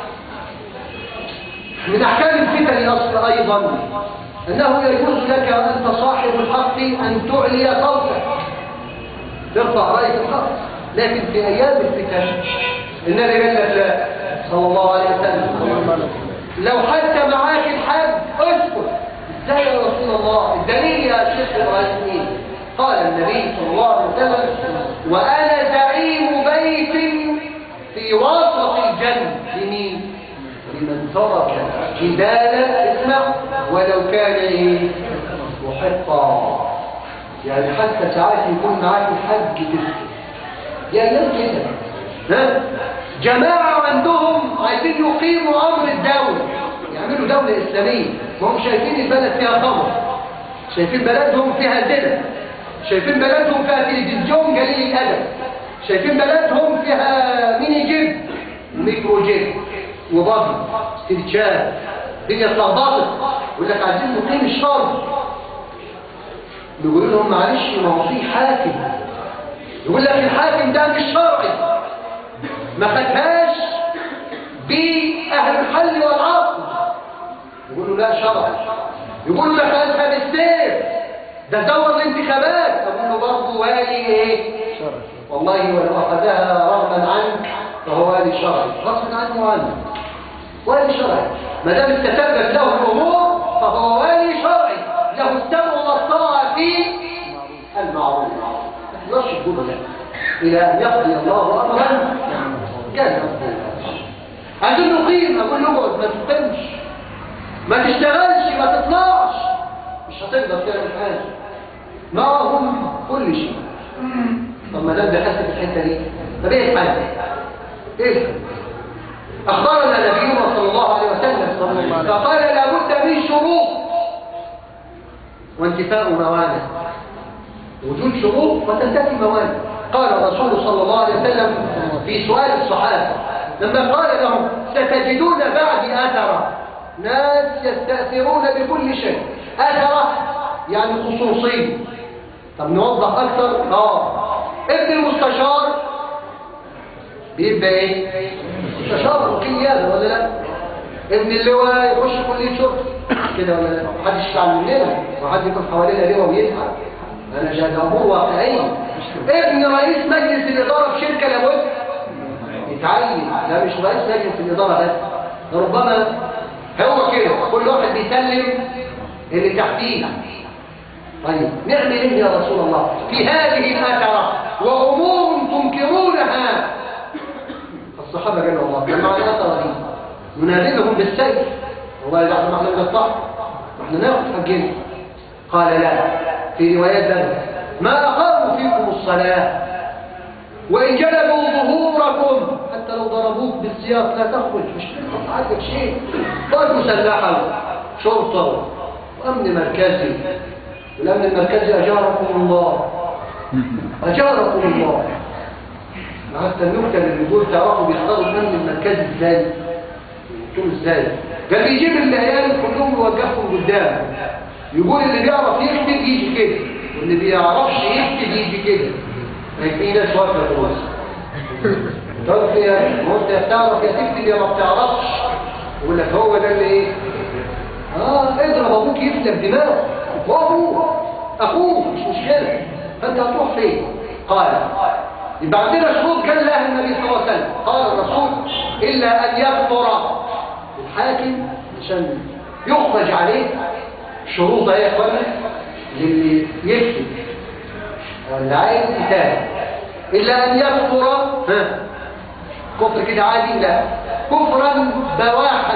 من أحكام الفتن أصل أيضا أنه يجوز لك أنت صاحب الحق أن تعلي صوتك ترفع رأيك الحق لكن في أيام الفتن النبي قال لك لا صلى الله عليه وسلم لو حتى معاك الحج اسكت ازاي يا رسول الله الدليل يا شيخ ابراهيم ايه قال النبي صلى الله عليه وسلم وانا زعيم بيت في وسط الجنه لمين لمن ترك جدالا اسمع ولو كان ايه محقا يعني حتى ساعات يكون معاك الحج تسكت يا ايام كده ها جماعه عندهم عايزين يقيموا امر الدوله يعملوا دولة إسلامية وهم شايفين البلد فيها خمر شايفين بلدهم فيها زنا شايفين بلدهم فيها تلفزيون قليل الأدب شايفين بلدهم فيها ميني جيب ميكرو جيب وبابي استرتشاب الدنيا اتلخبطت يقول لك عايزين نقيم الشر يقولوا لهم معلش ما هو في حاكم يقول لك الحاكم ده مش شرعي ما خدهاش بأهل الحل والعقل يقولوا لا شرع يقولوا لك اذهب السيف ده دور الانتخابات اقول له برضه والي ايه شرع والله ولو اخذها رغما عنك فهو والي شرعي غصب عنه عنه والي شرعي ما دام استتبت له الامور فهو والي شرعي له السمع والطاعه في المعروف ما تقدرش تقول لا الى ان يقضي الله امرا كان مقبولا عايزين نقيم اقول له اقعد ما تقيمش ما تشتغلش ما تطلعش مش هتقدر تعمل حاجه معهم كل شيء طب ما دام دخلت في الحته دي طب ايه الحل ايه الحل اخبرنا نبينا صلى الله عليه وسلم فقال لابد من شروط وانتفاء موانع وجود شروط وتنتفي موانع قال الرسول صلى الله عليه وسلم في سؤال الصحابة لما قال لهم ستجدون بعد أثرة ناس يستأثرون بكل شيء أثرة يعني خصوصي طب نوضح أكثر اه ابن المستشار بيبقى ايه مستشار وكيل هذا ولا لا ابن اللواء يخش كلية شرطة كده ولا لا محدش يطلع مننا وحد يكون حوالينا لواء ويسعى انا جاد امور واقعيه ابن رئيس مجلس الاداره في شركه لابد يتعين ده مش رئيس مجلس الاداره بس ده ربما هو كده كل واحد بيسلم اللي تحتيه طيب نعمل ايه يا رسول الله في هذه الاثره وامور تنكرونها الصحابه قالوا الله كان معنى الاثره دي ننادلهم بالسيف هو لا احنا احنا نقطع احنا ناخد حقنا قال لا في روايات ذلك ما أقاموا فيكم الصلاة وإن جلبوا ظهوركم حتى لو ضربوك بالسياط لا تخرج مش تنقص عندك شيء قد مسلحة شرطة وأمن مركزي والأمن المركزي أجاركم الله أجاركم الله حتى النكتة اللي بيقول تعرفوا بيختاروا الأمن المركزي ازاي قلت له ازاي قال يجيب العيال كلهم يوقفهم قدامه يقول اللي بيعرف يكتب يجي كده واللي بيعرفش يكتب يجي كده في ناس واقفه في الوسط تعرف يا ما انت بتعرف يا تكتب يا ما بتعرفش يقول لك هو ده اللي ايه اه اضرب ابوك يفلك دماغه هو ابوه اخوه مش مشكله فانت هتروح فين قال يبقى عندنا شروط قال لها النبي صلى الله عليه وسلم قال الرسول الا ان يكفر الحاكم عشان يخرج عليه شروط ايه يا اخوانا للي يكتب او اللي عايز كتاب الا ان يكفر ها كفر كده عادي لا كفرا بواحا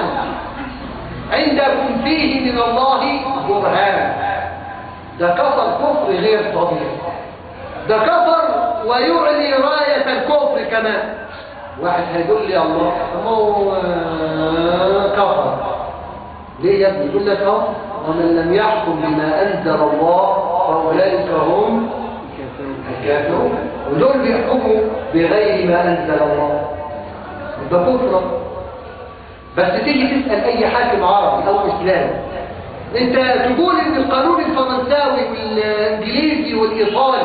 عندكم فيه من الله برهان ده كفر كفر غير طبيعي ده كفر ويعلي راية الكفر كمان واحد هيقول لي الله هو كفر ليه يا ابني يقول لك اهو ومن لم يحكم بما انزل الله فاولئك هم الكافرون ودول بيحكموا بغير ما انزل الله يبقى كفر بس تيجي تسال اي حاكم عربي او اسلامي انت تقول ان القانون الفرنساوي والانجليزي والايطالي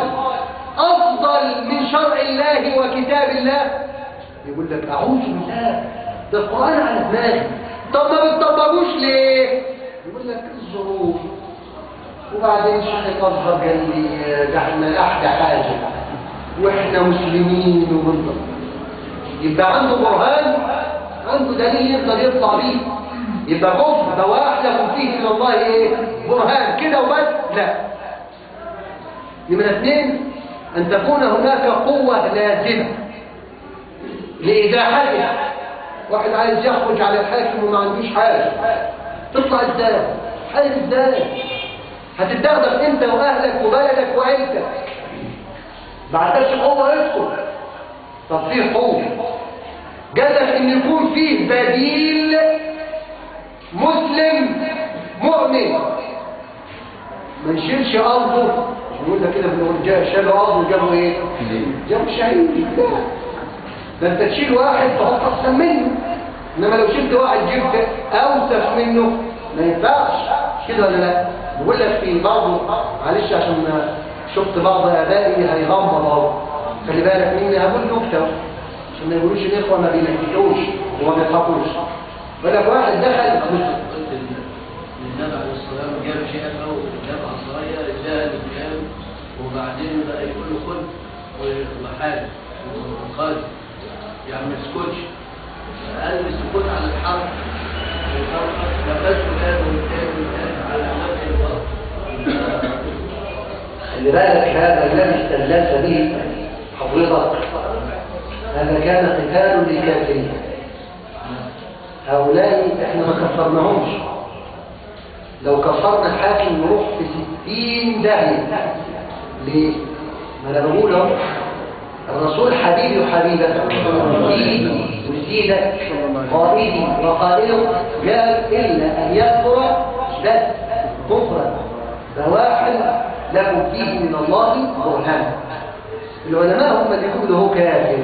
افضل من شرع الله وكتاب الله يقول لك اعوذ بالله ده القران على دماغي طب ما بتطبقوش ليه يقول لك الظروف وبعدين شيخ الازهر قال لي ده احنا احدى حاجه واحنا مسلمين وبنطق يبقى عنده برهان عنده دليل يقدر يطلع بيه يبقى كفر بواح لكم فيه من الله ايه برهان كده وبس لا نمرة اثنين ان تكون هناك قوة لازمة لإزاحته واحد عايز يخرج على الحاكم وما عندوش حاجة تطلع ازاي حاجة ازاي هتتدغدغ انت واهلك وبلدك وعيلتك ما عندكش قوة اسكت طب فيه قوة قال لك ان يكون فيه بديل مسلم مؤمن ما يشيلش ارضه يقول لك كده في شالوا ارضه وجابوا ايه جابوا شهيد لا ده انت تشيل واحد تحط احسن منه انما لو شلت واحد جبت اوسخ منه ما ينفعش كده ولا لا بقول لك في برضه معلش عشان شفت بعض ابائي هيغمض اهو خلي بالك مني هقول نكته عشان ما يقولوش الاخوه ما بينكتوش وما بيضحكوش بقول لك واحد دخل النبي عليه الصلاه والسلام جاب شيئا او جاب عصايه اداها للجام وبعدين بقى يقول له خد وحاجه وقال يعني ما تسكتش قال السكوت على الحرب نفذت هذا والثاني والثالث على نفس خلي بالك هذا الذي استدللت به حضرتك هذا كان قتال للكافرين هؤلاء احنا ما كفرناهمش لو كفرنا الحاكم نروح في ستين داهية ليه؟ ما انا بقول اهو الرسول حبيبي وحبيبك سيدي وسيدك قائدي وقائده قال إلا أن يكفر بس كفرا بواحا لكم فيه من الله برهان العلماء هم اللي يقولوا هو كافر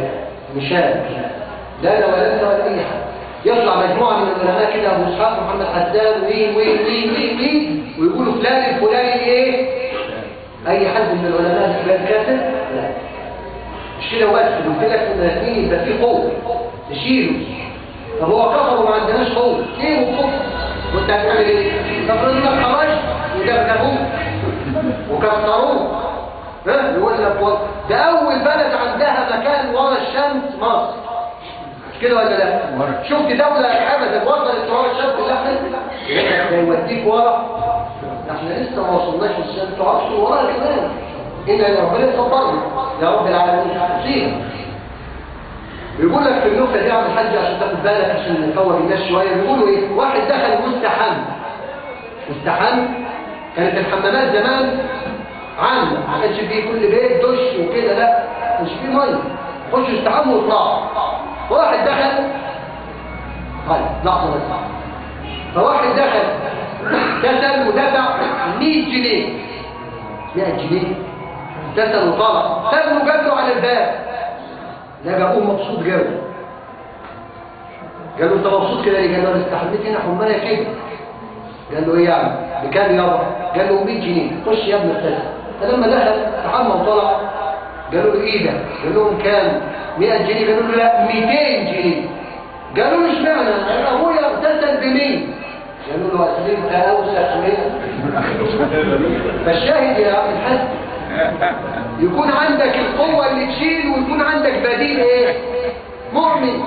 مشان لا لا ولا انت ولا اي حد يطلع مجموعه من العلماء كده ابو اسحاق محمد حسان وين وين وين وين وين ويقولوا فلان الفلاني ايه اي حد من العلماء الكبار كافر لا مش كده وبس قلت لك ان الاثنين يبقى فيه قوه تشيله طب هو كفر وما عندناش قوه ليه وقوه وانت هتعمل ايه تفرض لك خرج ودبدبوه وكسروه ها يقول لك والله ده اول بلد عندها مكان ورا الشمس مصر مش كده ولا لا شفت دولة ابدا وصلت ورا الشمس لا ده يوديك ورا احنا لسه ما وصلناش للشمس تعرفش ورا كمان ان ربنا يصبرنا يا رب العالمين مصيبه بيقول لك في النكته دي عن الحج عشان تاخد بالك عشان نفوق الناس شويه بيقولوا ايه واحد دخل مستحم مستحم كانت الحمامات زمان عامة ما كانش فيه كل بيت دش وكده لا مش فيه ميه خشوا استحموا ويطلعوا واحد دخل طيب لحظه بس فواحد دخل دخل ودفع 100 جنيه 100 جنيه دخل وطلع سابه جاب له على الباب لا جابوه مبسوط جاوي قال له انت مبسوط كده ليه؟ قال له انا استحميت هنا حمايه كده قال له ايه يعني بكام يابا قال له 100 جنيه خش يا ابني اغتسل فلما دخل تحمى وطلع قالوا له ايه ده قال لهم كام 100 جنيه قالوا له لا 200 جنيه قالوا له اشمعنى انا ابويا اغتسل ب 100 قالوا له اصل انت اوسخ منه فالشاهد يا عبد الحاج يكون عندك القوه اللي تشيل ويكون عندك بديل ايه مؤمن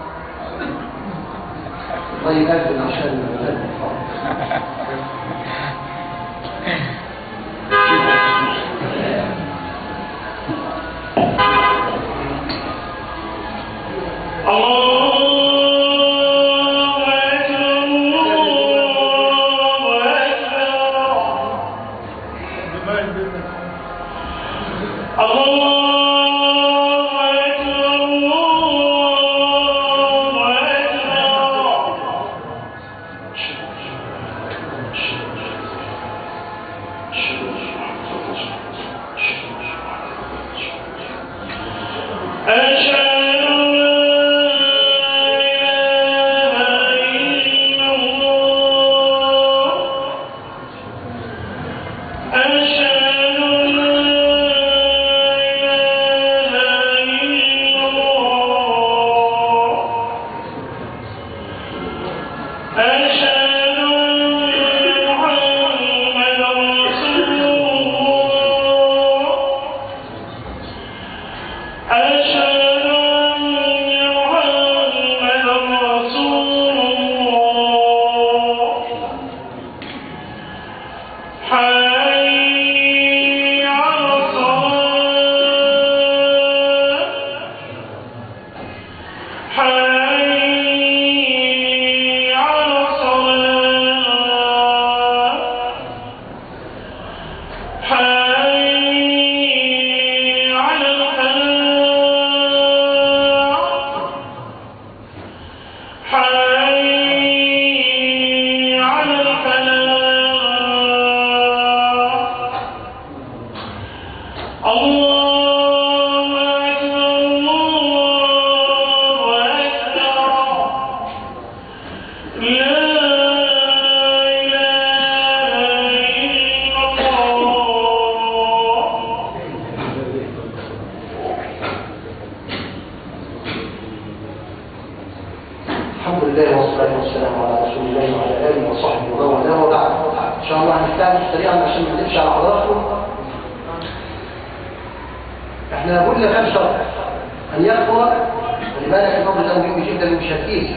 طيب أذن عشان الحمد لله والصلاة والسلام على رسول الله وعلى آله وصحبه ومن والاه وبعد إن شاء الله هنستعمل سريعا عشان ما نمشي على حضراتكم احنا قلنا كم شرط أن يكفر خلي بالك الأمر ده مهم جدا مش هتقيس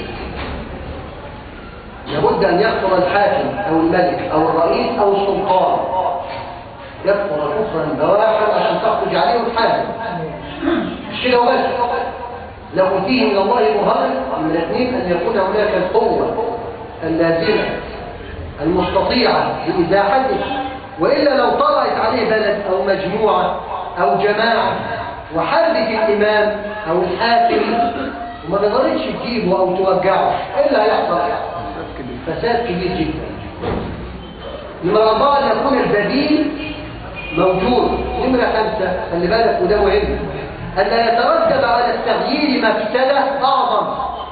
لابد أن يكفر الحاكم أو الملك أو الرئيس أو السلطان يكفر كفرا بواحا عشان تخرج عليه الحاكم مش كده وبس لو فيه من الله مهار من الاثنين أن يكون هناك القوة اللازمة المستطيعة لإزاحته وإلا لو طلعت عليه بلد أو مجموعة أو جماعة وحرك الإمام أو الحاكم وما قدرتش تجيبه أو توجعه إيه اللي هيحصل فساد كبير جدا نمرة أربعة أن يكون البديل موجود نمرة خمسة خلي بالك وده مهم ألا يترتب على التغيير مفسدة أعظم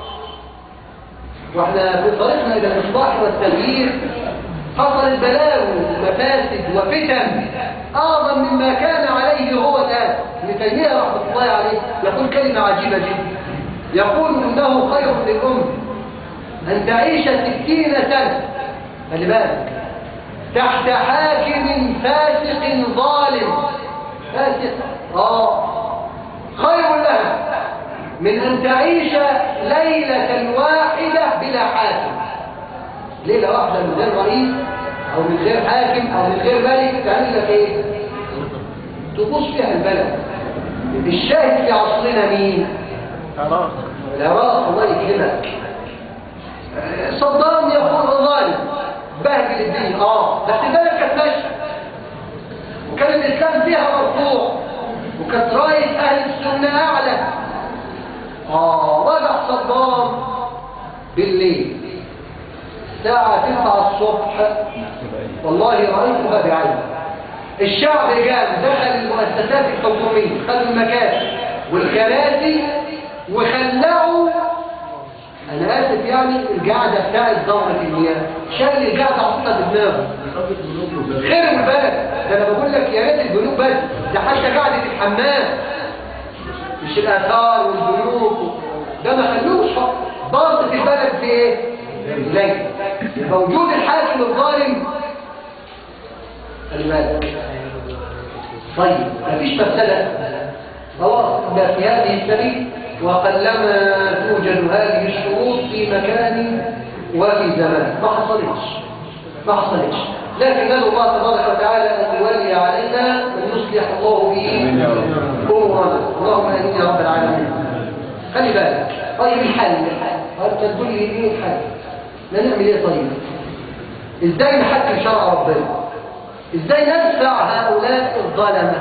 واحنا في طريقنا إلى الإصلاح والتغيير حصلت بلاوي ومفاسد وفتن أعظم مما كان عليه هو الآن ابن تيمية رحمة الله عليه يقول كلمة عجيبة جدا يقول إنه خير للأمة أن تعيش ستين سنة خلي بالك تحت حاكم فاسق ظالم فاسق آه خير لها من أن تعيش ليلة واحدة بلا حاكم ليلة واحدة من غير رئيس أو من غير حاكم أو من غير ملك تعمل لك إيه؟ تبص فيها البلد الشاهد في عصرنا مين؟ عراق العراق الله يكرمك صدام يقول ظالم بهدل الدنيا اه بس البلد كانت ماشيه وكان الاسلام فيها مرفوع وكانت رايه اهل السنه اعلى اه رجع صدام بالليل الساعه 9 الصبح والله رايتها بعيني الشعب قام دخل المؤسسات الحكوميه خدوا المكاتب والكراسي وخلعوا انا اسف يعني القعده بتاعت دوره المياه شال القعده حطها بدماغه خير البلد ده انا بقول لك يا ريت البنوك بس ده حتى قعده الحمام مش الاثار والبنوك ده ما خلوش ضغطت البلد في ايه؟ الليل موجود الحاكم الظالم خلي بالك طيب مفيش مفسده خلاص ده في هذه السبيل وقلما توجد هذه الشروط في مكان وفي زمان ما حصلتش ما حصلتش لكن ندعو الله تبارك وتعالى ان يولي علينا ان يصلح الله به امورنا اللهم امين يا رب العالمين خلي بالك طيب الحل انت تقول لي ايه الحل لا نعمل ايه طيب ازاي نحكم شرع ربنا ازاي ندفع هؤلاء الظلمه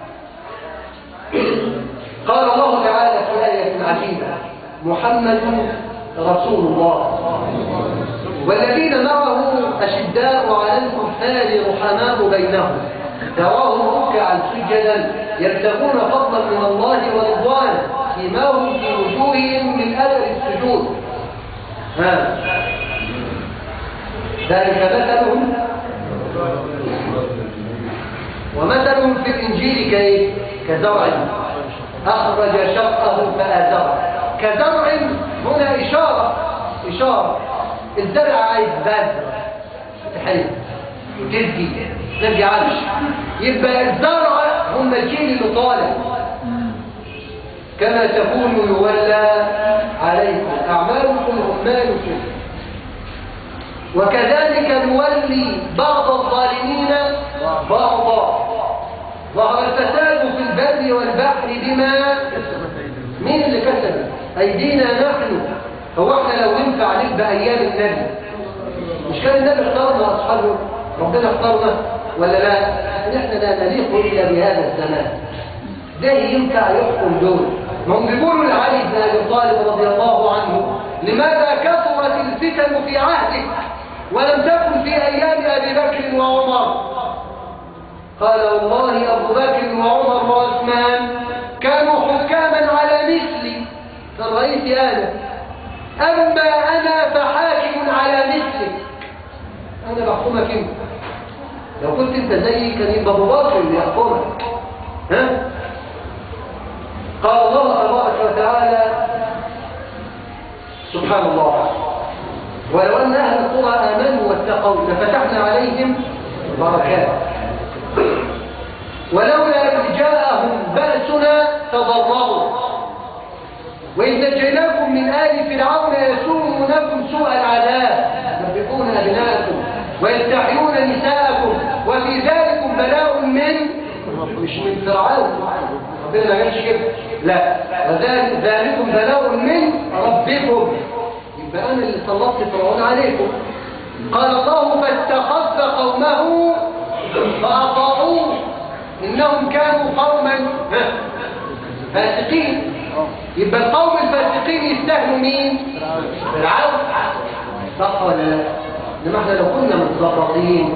قال الله تعالى في آية عجيبة محمد رسول الله والذين معه أشداء على الكفار رحماء بينهم تراهم ركعا سجدا يبتغون فضلا من الله ورضوانا فيما هم في وجوههم من أثر السجود ها ذلك مثلهم ومثلهم في الإنجيل كإيه؟ كزرع أخرج شقه فآزره كزرع هنا إشارة إشارة الزرع عايز بذر تحل وتزكي ترجع عرش يبقى الزرع هم الجيل اللي طالع كما تكون يولى عليكم أعمالكم عمالكم وكذلك نولي بعض الظالمين بعضا ظهر الفساد في البر والبحر بما مين اللي كسب ايدينا نحن هو احنا لو ينفع نبقى ايام النبي مش كان النبي اختارنا اصحابه ربنا اختارنا ولا لا احنا لا نليق الا بهذا الزمان ده ينفع يحكم دول ما هم بيقولوا لعلي بن ابي طالب رضي الله عنه لماذا كثرت الفتن في عهدك ولم تكن في ايام ابي بكر وعمر قال والله أبو بكر وعمر وعثمان كانوا حكاما على مثلي كالرئيس أنا أما أنا فحاكم على مثلك أنا بحكمك أنت لو كنت أنت زيي كان يبقى أبو بكر اللي يحكمك ها؟ قال الله تبارك وتعالى سبحان الله ولو أن أهل القرى آمنوا واتقوا لفتحنا عليهم بركات ولولا إذ جاءهم بأسنا تضرروا وإذ نجيناكم من آل فرعون يسومونكم سوء العذاب يذبحون أبناءكم ويستحيون نساءكم وفي ذلك بلاء من مش من فرعون ربنا ما قالش كده لا وذلك ذلكم بلاء من ربكم يبقى أنا اللي سلطت فرعون عليكم قال الله فاستخف قومه فأطاعوه إنهم كانوا قوما فاسقين يبقى القوم الفاسقين يستهلوا مين؟ فرعون صح ولا لا؟ إنما احنا لو كنا متظبطين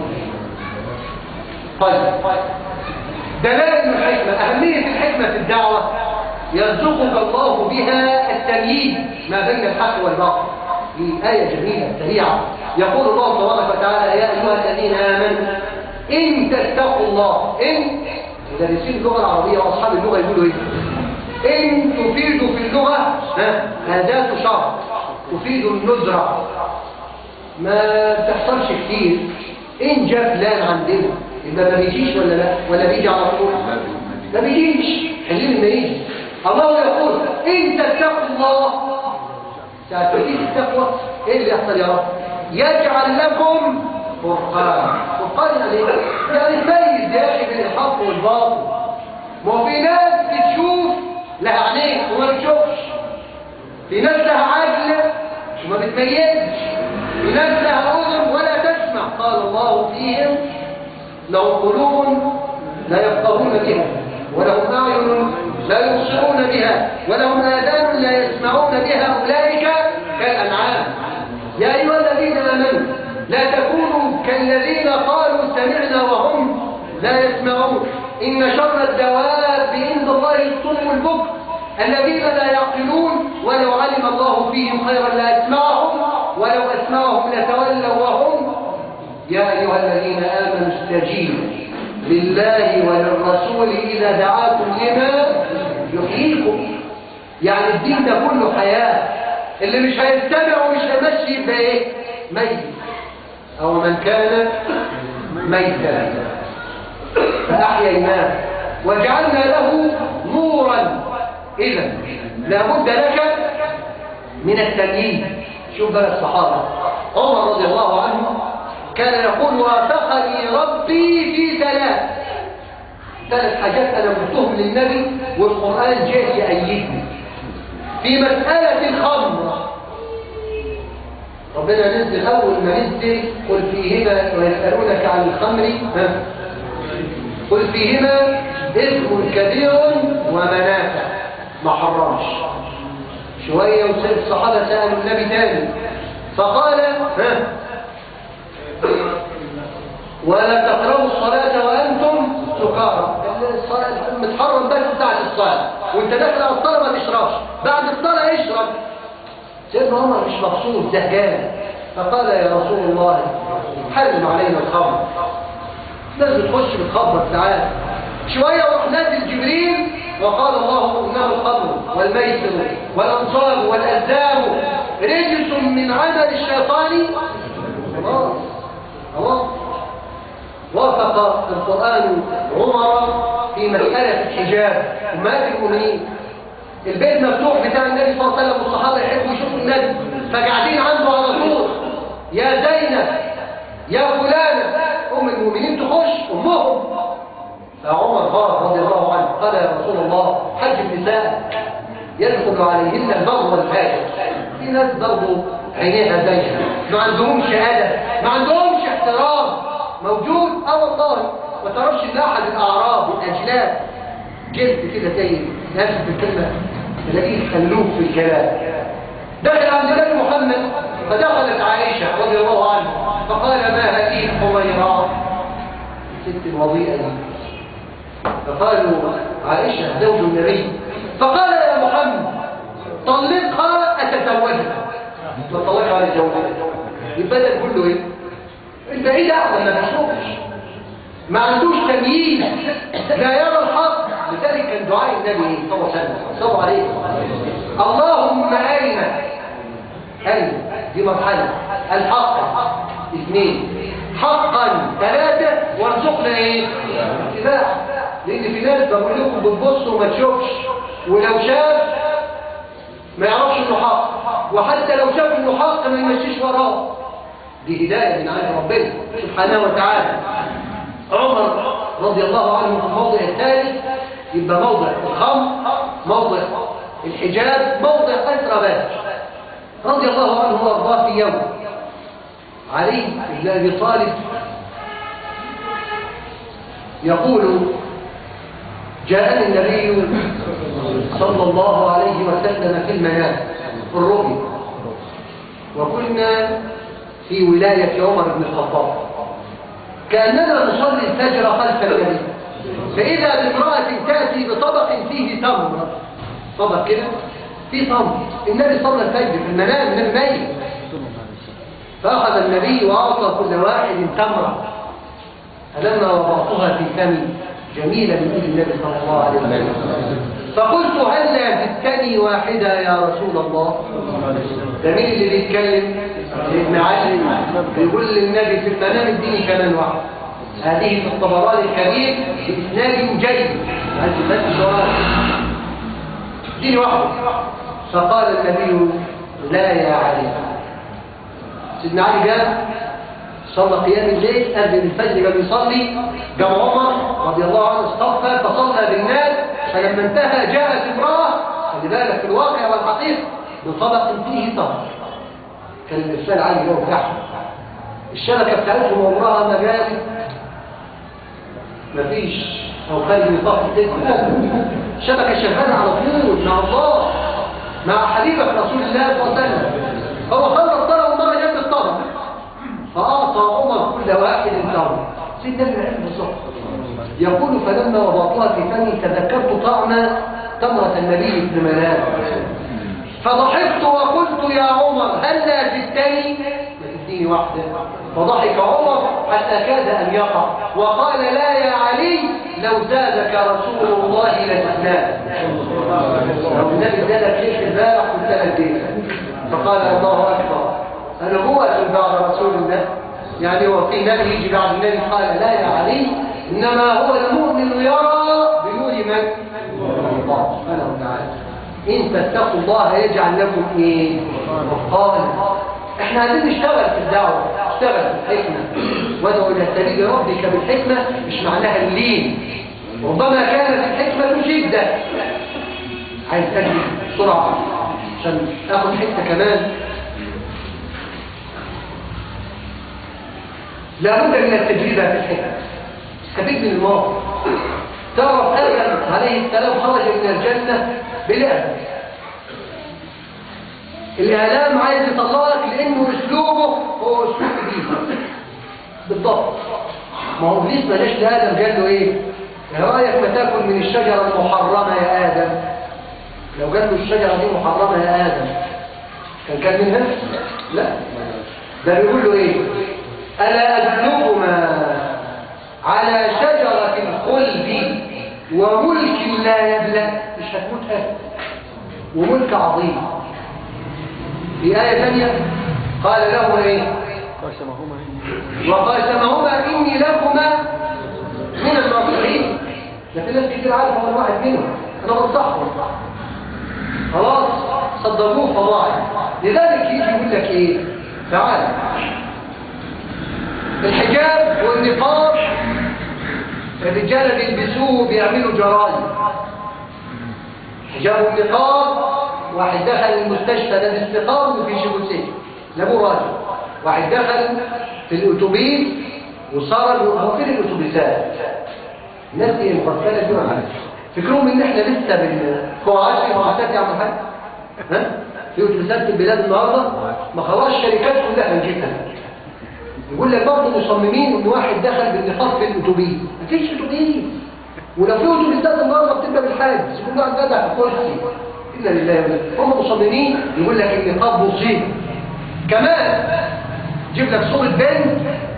طيب دلائل الحكمة أهمية الحكمة في الدعوة يرزقك الله بها التمييز ما بين الحق والباطل في آية جميلة سريعة يقول الله تبارك وتعالى يا أيها الذين آمنوا إن تتقوا الله إن مدرسين اللغة العربية وأصحاب اللغة يقولوا إيه إن تفيد في اللغة ها أداة شرط تفيد الندرة ما بتحصلش كتير إن جاء فلان عندنا يبقى ما بيجيش ولا لا ولا بيجي على طول ما بيجيش حلين ما يجي الله يقول إن تتقوا الله تعتقدين التقوى إيه اللي يحصل يا رب يجعل لكم فرقان فرقان يعني إيه؟ يعني تميز يا أخي بين الحق والباطل ما هو في ناس بتشوف لها عينين وما بتشوفش في ناس لها عقل وما بتميزش في ناس لها أذن ولا تسمع قال الله فيهم لهم قلوب لا يفقهون بها ولهم أعين لا يبصرون بها ولهم آذان لا يسمعون بها أولئك كالأنعام يا أيها الذين آمنوا لا تكونوا كالذين قالوا سمعنا وهم لا يسمعون إن شر الدواب عند الله الصم البكر الذين لا يعقلون ولو علم الله فيهم خيرا لأسمعهم ولو أسمعهم لتولوا وهم يا أيها الذين آمنوا استجيبوا لله وللرسول إذا دعاكم لما يحييكم يعني الدين ده كله حياة اللي مش هيستمع ومش هيمشي يبقى ايه ميت أو من كان ميتا فأحييناه وجعلنا له نورا إذا لابد لك من التمييز شوف بقى الصحابة عمر رضي الله عنه كان يقول وافقني ربي في ثلاث ثلاث حاجات أنا قلتهم للنبي والقرآن جاء يأيدني في مسألة الخمر ربنا نزل أول ما نزل قل فيهما ويسألونك عن الخمر ها قل فيهما اسم كبير ومنافع ما حرمش شوية وسيد الصحابة سألوا النبي تاني فقال ها ولا تقربوا الصلاة وأنتم سكارى الصلاة متحرم بس بتاعت الصلاة وانت داخل على الصلاة ما تشربش بعد الصلاة اشرب سيدنا عمر مش مبسوط زهقان فقال يا رسول الله حرم علينا الخمر ناس بتخش بتخبط ساعات شوية وراح نازل جبريل وقال الله انه الخمر والميسر والانصاب والازلام رجس من عمل الشيطان خلاص خلاص وافق القرآن عمر في مسألة الحجاب وما المؤمنين البيت مفتوح بتاع النبي صلى الله عليه وسلم والصحابة يحبوا يشوفوا النبي فقاعدين عنده على طول يا زينب يا فلانة أم المؤمنين تخش أمهم فعمر قال رضي الله عنه قال يا رسول الله حج النساء يدخل عليهن البر والفاجر في ناس برضه عينيها زيها ما عندهمش أدب ما عندهمش احترام موجود اه والله ما تعرفش ان احد الاعراب الاجلاد جلد كده زي نفس الكلمه تلاقيه خلوه في الكلام دخل عند النبي محمد فدخلت عائشه رضي الله عنها فقال ما هذه الحميراء الست الوضيئه دي فقالوا عائشه زوج النبي فقال يا محمد طلقها اتزوجها فطلقها على زوجها يبقى ده كله ايه البعيد أحسن ما بيشوفش ما عندوش تمييز لا يرى الحق لذلك كان دعاء النبي صلى الله عليه وسلم صلى عليه اللهم أرنا أرنا دي مرحلة الحق اثنين حقا ثلاثة وارزقنا ايه اتباع لان في ناس بقول لكم بتبص وما تشوفش ولو شاف ما يعرفش انه حق وحتى لو شاف انه حق ما يمشيش وراه دي هداية من عند ربنا سبحانه وتعالى عمر رضي الله عنه في الموضع الثالث يبقى موضع الخمر موضع الحجاب موضع أسرى بدر رضي الله عنه وارضاه في يوم علي بن أبي طالب يقول جاءني النبي صلى الله عليه وسلم في المنام في الرؤيا وكنا في ولاية عمر بن الخطاب كأننا نصلي الفجر خلف النبي فإذا بامرأة تأتي بطبق فيه تمر صدق كده في صمت النبي صلى الفجر في المنام النبي ميت فأخذ النبي وأعطى كل واحد تمرة فلما وضعتها في فمي جميلة من إيد النبي صلى الله عليه وسلم فقلت هل زدتني واحدة يا رسول الله ده مين اللي بيتكلم ابن علي بيقول للنبي في المنام اديني كمان واحد هذه في الطبراني الكبير بإسناد جيد هذه بس سؤال اديني واحد فقال النبي لا يا علي سيدنا علي قال صلى قيام الليل أذن الفجر قام يصلي قام عمر رضي الله عنه استغفر فصلى بالناس فلما انتهى جاءت امرأة خلي بالك في الواقع والحقيقة بطبق فيه تمر كان الإرسال عالي له تحت الشبكة بتاعتهم عمرها ما جابت مفيش أو خارج نطاق التسعة الشبكة شغالة على طول مع الله مع حبيبك رسول الله صلى الله عليه وسلم هو خلص طلب ومرة جنب الطلب فأعطى عمر كل واحد تمر سيدنا ابن علم بالظبط يقول فلما وضعتها في فمي تذكرت طعم تمرة النبي ابن منام فضحكت وقلت يا عمر هل لا زدتني ما تديني واحدة فضحك عمر حتى كاد أن يقع وقال لا يا علي لو زادك رسول الله لزدناه لو النبي زادك ليش البارح كنت أديك فقال الله أكبر أنا هو بعد رسول الله يعني هو في نبي يجي بعد النبي قال لا يا علي إنما هو المؤمن يرى بنور من؟ الله سبحانه وتعالى إن تتقوا الله يجعل لكم إيه؟ فرقانا إحنا عايزين نشتغل في الدعوة نشتغل في الحكمة وادعو إلى سبيل ربك بالحكمة مش معناها اللين ربما كانت الحكمة شدة عايز أجري بسرعة عشان آخد حتة كمان لابد من التجربة في الحكمة استفيد من الموقف تعرف آدم عليه السلام خرج من الجنة بالأذى الإعلام عايز يطلعك لأنه أسلوبه هو أسلوب جديد بالضبط ما هو إبليس ما جاش لآدم قال له إيه؟ إيه رأيك ما تاكل من الشجرة المحرمة يا آدم؟ لو قال له الشجرة دي محرمة يا آدم كان كان منها؟ لا ده بيقول له إيه؟ ألا أدلكما على شجرة الخلد وملك لا يبلى مش هتموت أبدا وملك عظيم في آية ثانية قال له إيه وقاسمهما إني لكما من الناصحين ده في ناس كتير عارفة أنا واحد منهم أنا بنصحهم خلاص صدقوه فضاعي لذلك يجي يقول لك إيه تعال الحجاب والنقاب الرجال بيلبسوه بيعملوا جرائم حجاب والنقاب واحد دخل المستشفى لابس نقاب وفي جيبوسيه لابوه راجل واحد دخل في الاتوبيس وصار هو فين الاتوبيسات الناس دي المغسله دي ولا فكرهم ان احنا لسه بال هو عايش في اتوبيسات يعمل حاجه ها في اتوبيسات في البلاد النهارده ما خلاص الشركات كلها هنجيبها يقول لك برضه مصممين ان واحد دخل بالنقاب في الاتوبيس مفيش اتوبيس ولو في اتوبيسات النهارده بتبقى بالحاجز كل واحد جدع في كرسي الا لله هم مصممين يقول لك النقاب مصيبه كمان جيب لك صوره بنت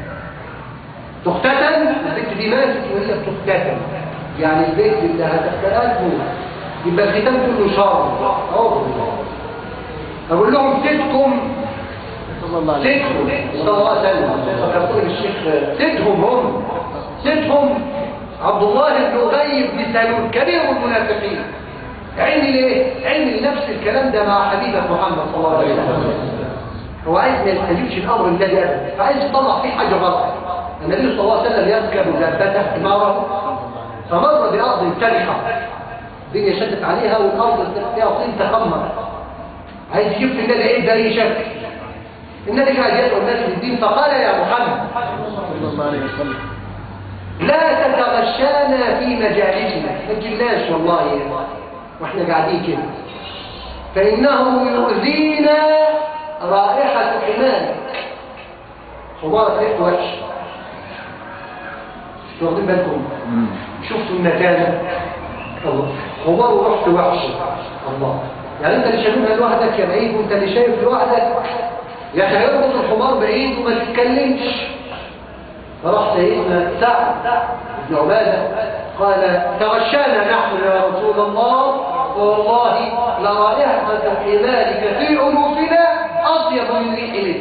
تختتن البنت دي ماتت وهي بتختتن يعني البنت اللي هتختتن تموت يبقى الختان كله شر اهو اقول لهم سيدكم صلى الله عليه سيدهم صلى الله عليه وسلم فكرتوني بالشيخ سيدهم هم سيدهم عبد الله بن ابي بن سلول كبير المنافقين علمي ليه؟ علمي لنفس الكلام ده مع حبيبك محمد صلى الله عليه وسلم هو عايز ما يستجيبش الامر الذي ابدا فعايز يطلع فيه حاجه غلط النبي صلى الله عليه وسلم يركب دابته حماره فمر بارض ترحه الدنيا شدت عليها والارض فيها طين تخمر عايز يجيب في النبي ايه باي شكل النبي قاعد يدعو الناس للدين فقال يا محمد صلى الله عليه وسلم لا تتغشانا في مجالسنا ما تجيلناش والله واحنا قاعدين كده فإنه يؤذينا رائحة حمارك حمارك ريحته وحش مش واخدين بالكم شفتوا النتانة الله حمار رحت وحش الله يعني انت اللي شايفها لوحدك يا بعيد وانت اللي شايف لوحدك يا اخي يربط الحمار بعيد وما تتكلمش فراح سيدنا سعد بن عباده قال تغشانا نحن يا رسول الله والله لرائحه حمارك في انوفنا اطيب من ريح لك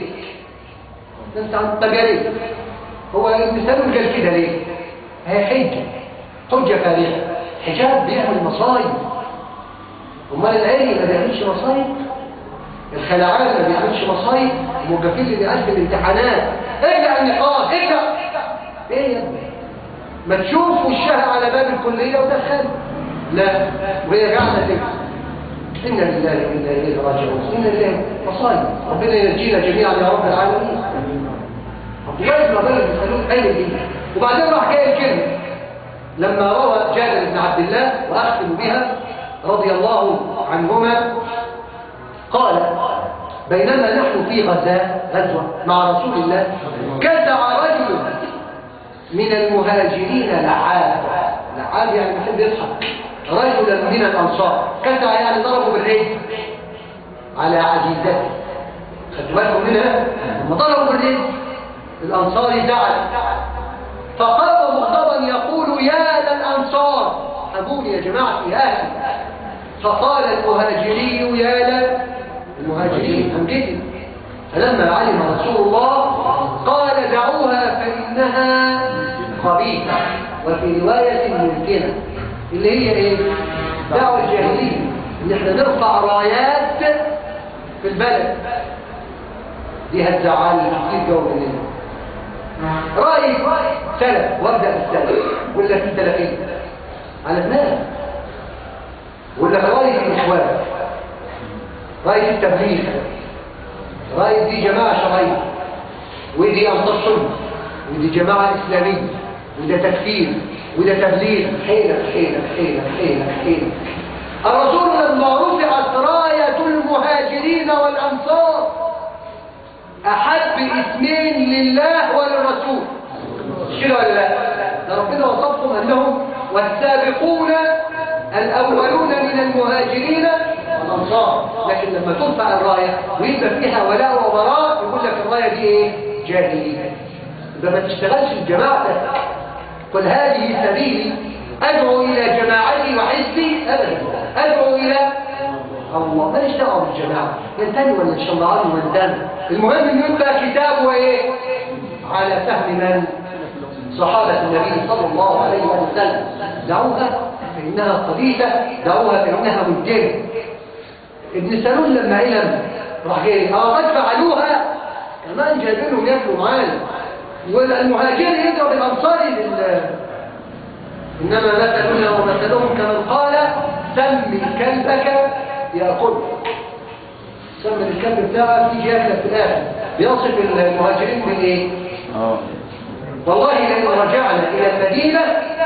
انت عم تجارب هو ابن سلول قال كده ليه هي حجه حجه فارغه حجاب بيعمل مصايب امال العلم ما بيعملش مصايب الخلعان ما بيعملش مصايب الموقفين اللي بيقدم الامتحانات اقلع النقاط اقلع ايه يا ابني ما تشوف وشها على باب الكليه ودخل لا وهي قاعده تكتب إنا لله وإنا إليه راجعون إنا لله مصايب ربنا ينجينا جميعا يا رب العالمين عبد الله بن عباس بن سلول قال دي وبعدين راح جاي الكلمة لما روى جابر بن عبد الله وأختم بها رضي الله عنهما قال بينما نحن في غزاة غزوة مع رسول الله كسع رجل من المهاجرين لعاب لعاب يعني بيحب يضحك رجلا من الأنصار كسع يعني ضربه بالرجل على عزيزته خدوا بالكم منها لما ضربوا بالرجل الأنصاري زعل فقام مغضبا يقول يا للأنصار أبوني يا جماعة يا أهلي فقال المهاجري يا للمهاجرين أمجدي فلما علم رسول الله قال دعوها فإنها خبيثة وفي رواية ممكنة اللي هي ايه دعوة الجاهلية ان احنا نرفع رايات في البلد دي هتزعل كتير جو مننا رأي سلف وابدأ بالسلف ولا في سلفين على دماغ ولا في رأي الإخوان رأي التبليغ رأي دي جماعة شرعية ودي أنصار سنة ودي جماعة إسلامية وده تكفير وده تبليغ حيلك حيلك حيلك حيلك حيلك الرسول لما رفعت راية المهاجرين والأنصار أحب اسمين لله وللرسول مش كده ولا لا؟ ده ربنا وصفهم أنهم والسابقون الأولون من المهاجرين والأنصار لكن لما ترفع الراية ويبقى فيها ولاء وبراء يقول لك الراية دي إيه؟ جاهلية يبقى ما تشتغلش الجماعة قل هذه سبيلي أدعو إلى جماعتي وحزبي أبدا أدعو إلى الله ماليش دعوه بالجماعة ينتمي ولا إن شاء الله عنه وينتمي المهم إن يبقى كتاب وإيه على فهم من صحابة النبي صلى الله عليه وسلم دعوها فإنها قديسة دعوها فإنها مجرم ابن سلول لما علم راح جاي اه قد فعلوها كمان جايبينهم ياكلوا معانا والمهاجر يضرب الانصاري بال انما مثلنا ومثلهم كمن قال سمي كلبك ياكل سمي الكلب بتاعك يجي ياكلك في الاخر بيصف المهاجرين بالايه اه والله لئن رجعنا الى المدينه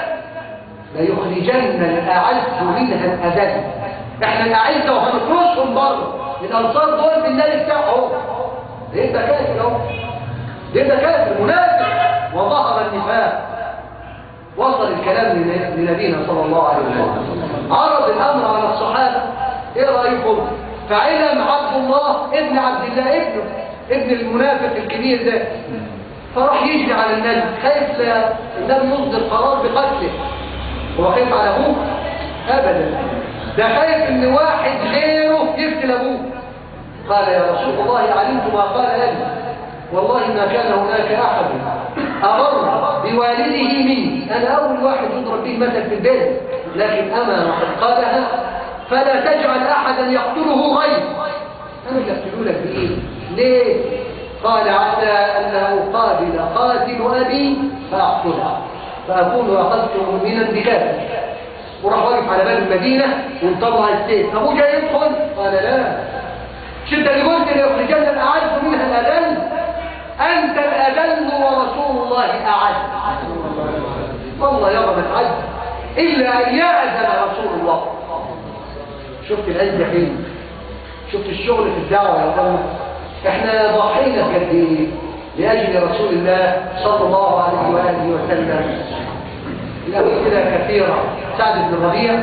ليخرجن الاعز منها الاذل احنا الاعزه وهنخرجهم بره الانصار دول بالنادي بتاعهم يبقى كافر اهو يبقى كافر منافق وظهر النفاق وصل الكلام لنبينا صلى الله عليه وسلم عرض الامر على الصحابه ايه رايكم فعلم عبد الله ابن عبد الله ابنه ابن المنافق الكبير ده فراح يجري على النبي خايف لا النبي يصدر قرار بقتله هو خايف على ابوه ابدا ده خايف ان واحد غيره يقتل ابوه قال يا رسول الله علمت ما قال ابي والله ما كان هناك احد امر بوالده مني انا اول واحد يضرب به مثل في البيت لكن اما وقد قالها فلا تجعل احدا يقتله غير انا اللي اقتلوا لك بايه ليه قال عسى ان اقابل قاتل ابي فاقتله فاكون اخذت مؤمنا بكافر وراح واقف على باب المدينه ومطلع السيف ابوه جاي يدخل قال لا مش انت اللي قلت ليخرجن الاعز منها الاذل انت الاذل ورسول الله اعز والله يرى من عز الا ان ياذن رسول الله شفت العز حين شفت الشغل في الدعوه يا اخوانا احنا ضحينا بجد ايه لاجل رسول الله صلى الله عليه واله وسلم الأمثلة كثيرة سعد بن الربيع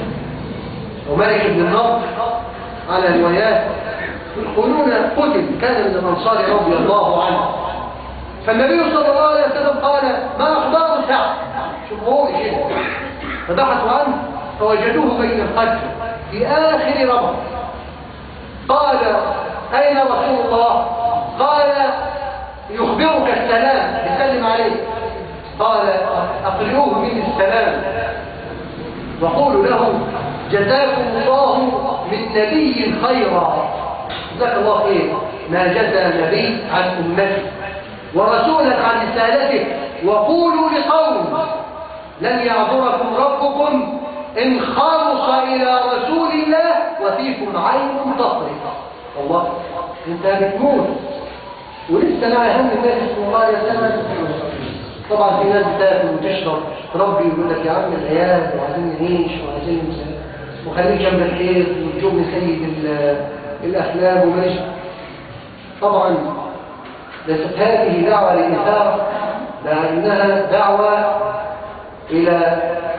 ومالك بن النضر على روايات يقولون قتل كان من الأنصار رضي الله عنه فالنبي صلى الله عليه وسلم قال ما أخبار سعد شوفوا كده فبحثوا عنه فوجدوه بين القتل في آخر رمضان قال أين رسول الله قال يخبرك السلام يسلم عليه قال أقرئوه من السلام وقولوا له جزاكم الله من نبي خيرا جزاك الله خير ما جزى نبي عن أمته ورسولا عن رسالته وقولوا لقوم لن يعذركم ربكم إن خلص إلى رسول الله وفيكم عين تطرق والله انت بتموت ولسه مع هم النبي صلى الله عليه وسلم طبعا في ناس بتاكل وتشرب تربي يقول لك يا عم العيال وعايزين نعيش وعايزين وخليك جنب الخير وتجوب سيد الاخلاق وماشي طبعا ليست هذه دعوه للاثاره لانها دعوه الى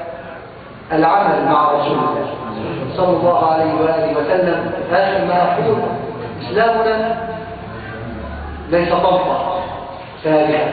العمل مع رسول الله صلى الله عليه واله وسلم اخر ما اقول اسلامنا ليس طبقه ثالثه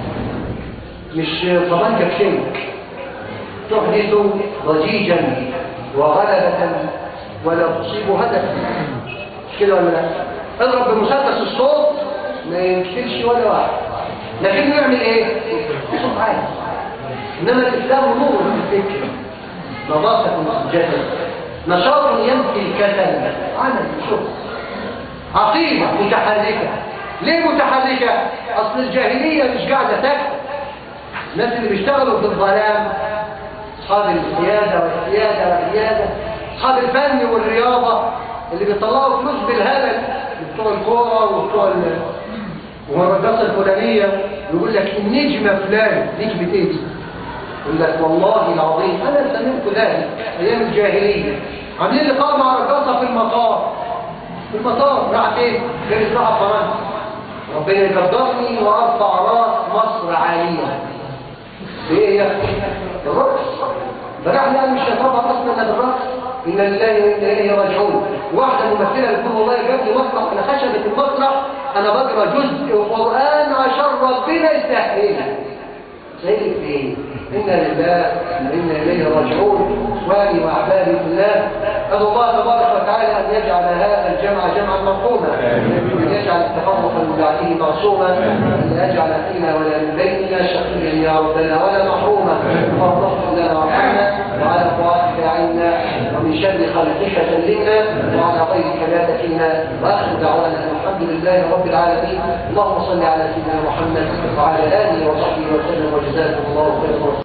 مش طبنجة شيك تحدث ضجيجا وغلبة ولا تصيب هدفا مش كده ولا لا اضرب بمسدس الصوت ما يكسرش ولا واحد لكن نعمل ايه صوت عالي انما الاسلام نور في الفكر نظافة في الجسد نشاط ينفي الكسل عمل شغل عقيدة متحركة ليه متحركة اصل الجاهلية مش قاعدة ساكتة الناس اللي بيشتغلوا في الظلام اصحاب السيادة والسيادة والسيادة اصحاب الفن والرياضة اللي بيطلعوا فلوس بالهبل بتوع الكورة وبتوع ال... والرقاصة الفلانية يقول لك النجمة فلان نجمة ايه دي؟ يقول لك والله العظيم انا سمعت ذلك ايام الجاهلية عاملين لقاء مع رقاصة في المطار في المطار راحت ايه؟ كانت راحة فرنسا ربنا يقدرني وارفع راس مصر عالية ايه يا الرقص فنحن يعني مش هنطبع اصلا الا بالرقص ان لله وانا اليه راجعون واحده ممثله بتقول والله جاب لي مسرح انا خشبه المسرح انا بقرا جزء قران عشان ربنا يسهل سيد فين انا لله وانا اليه راجعون اخواني واحبابي في الله ادعو الله تبارك وتعالى ان يجعل هذا الجمع جمعا مرحوما ان يجعل التفرق من بعده معصوما ان يجعل فينا ولا من بيننا شقيا يا ربنا ولا محروما اللهم اغفر لنا وارحمنا وعلى طاعتك عنا ومن شر خلقك سلمنا وعلى غيرك لا تكلنا واخر دعوانا ان الحمد لله رب العالمين اللهم صل على سيدنا محمد وعلى اله وصحبه وسلم وجزاكم الله خيرا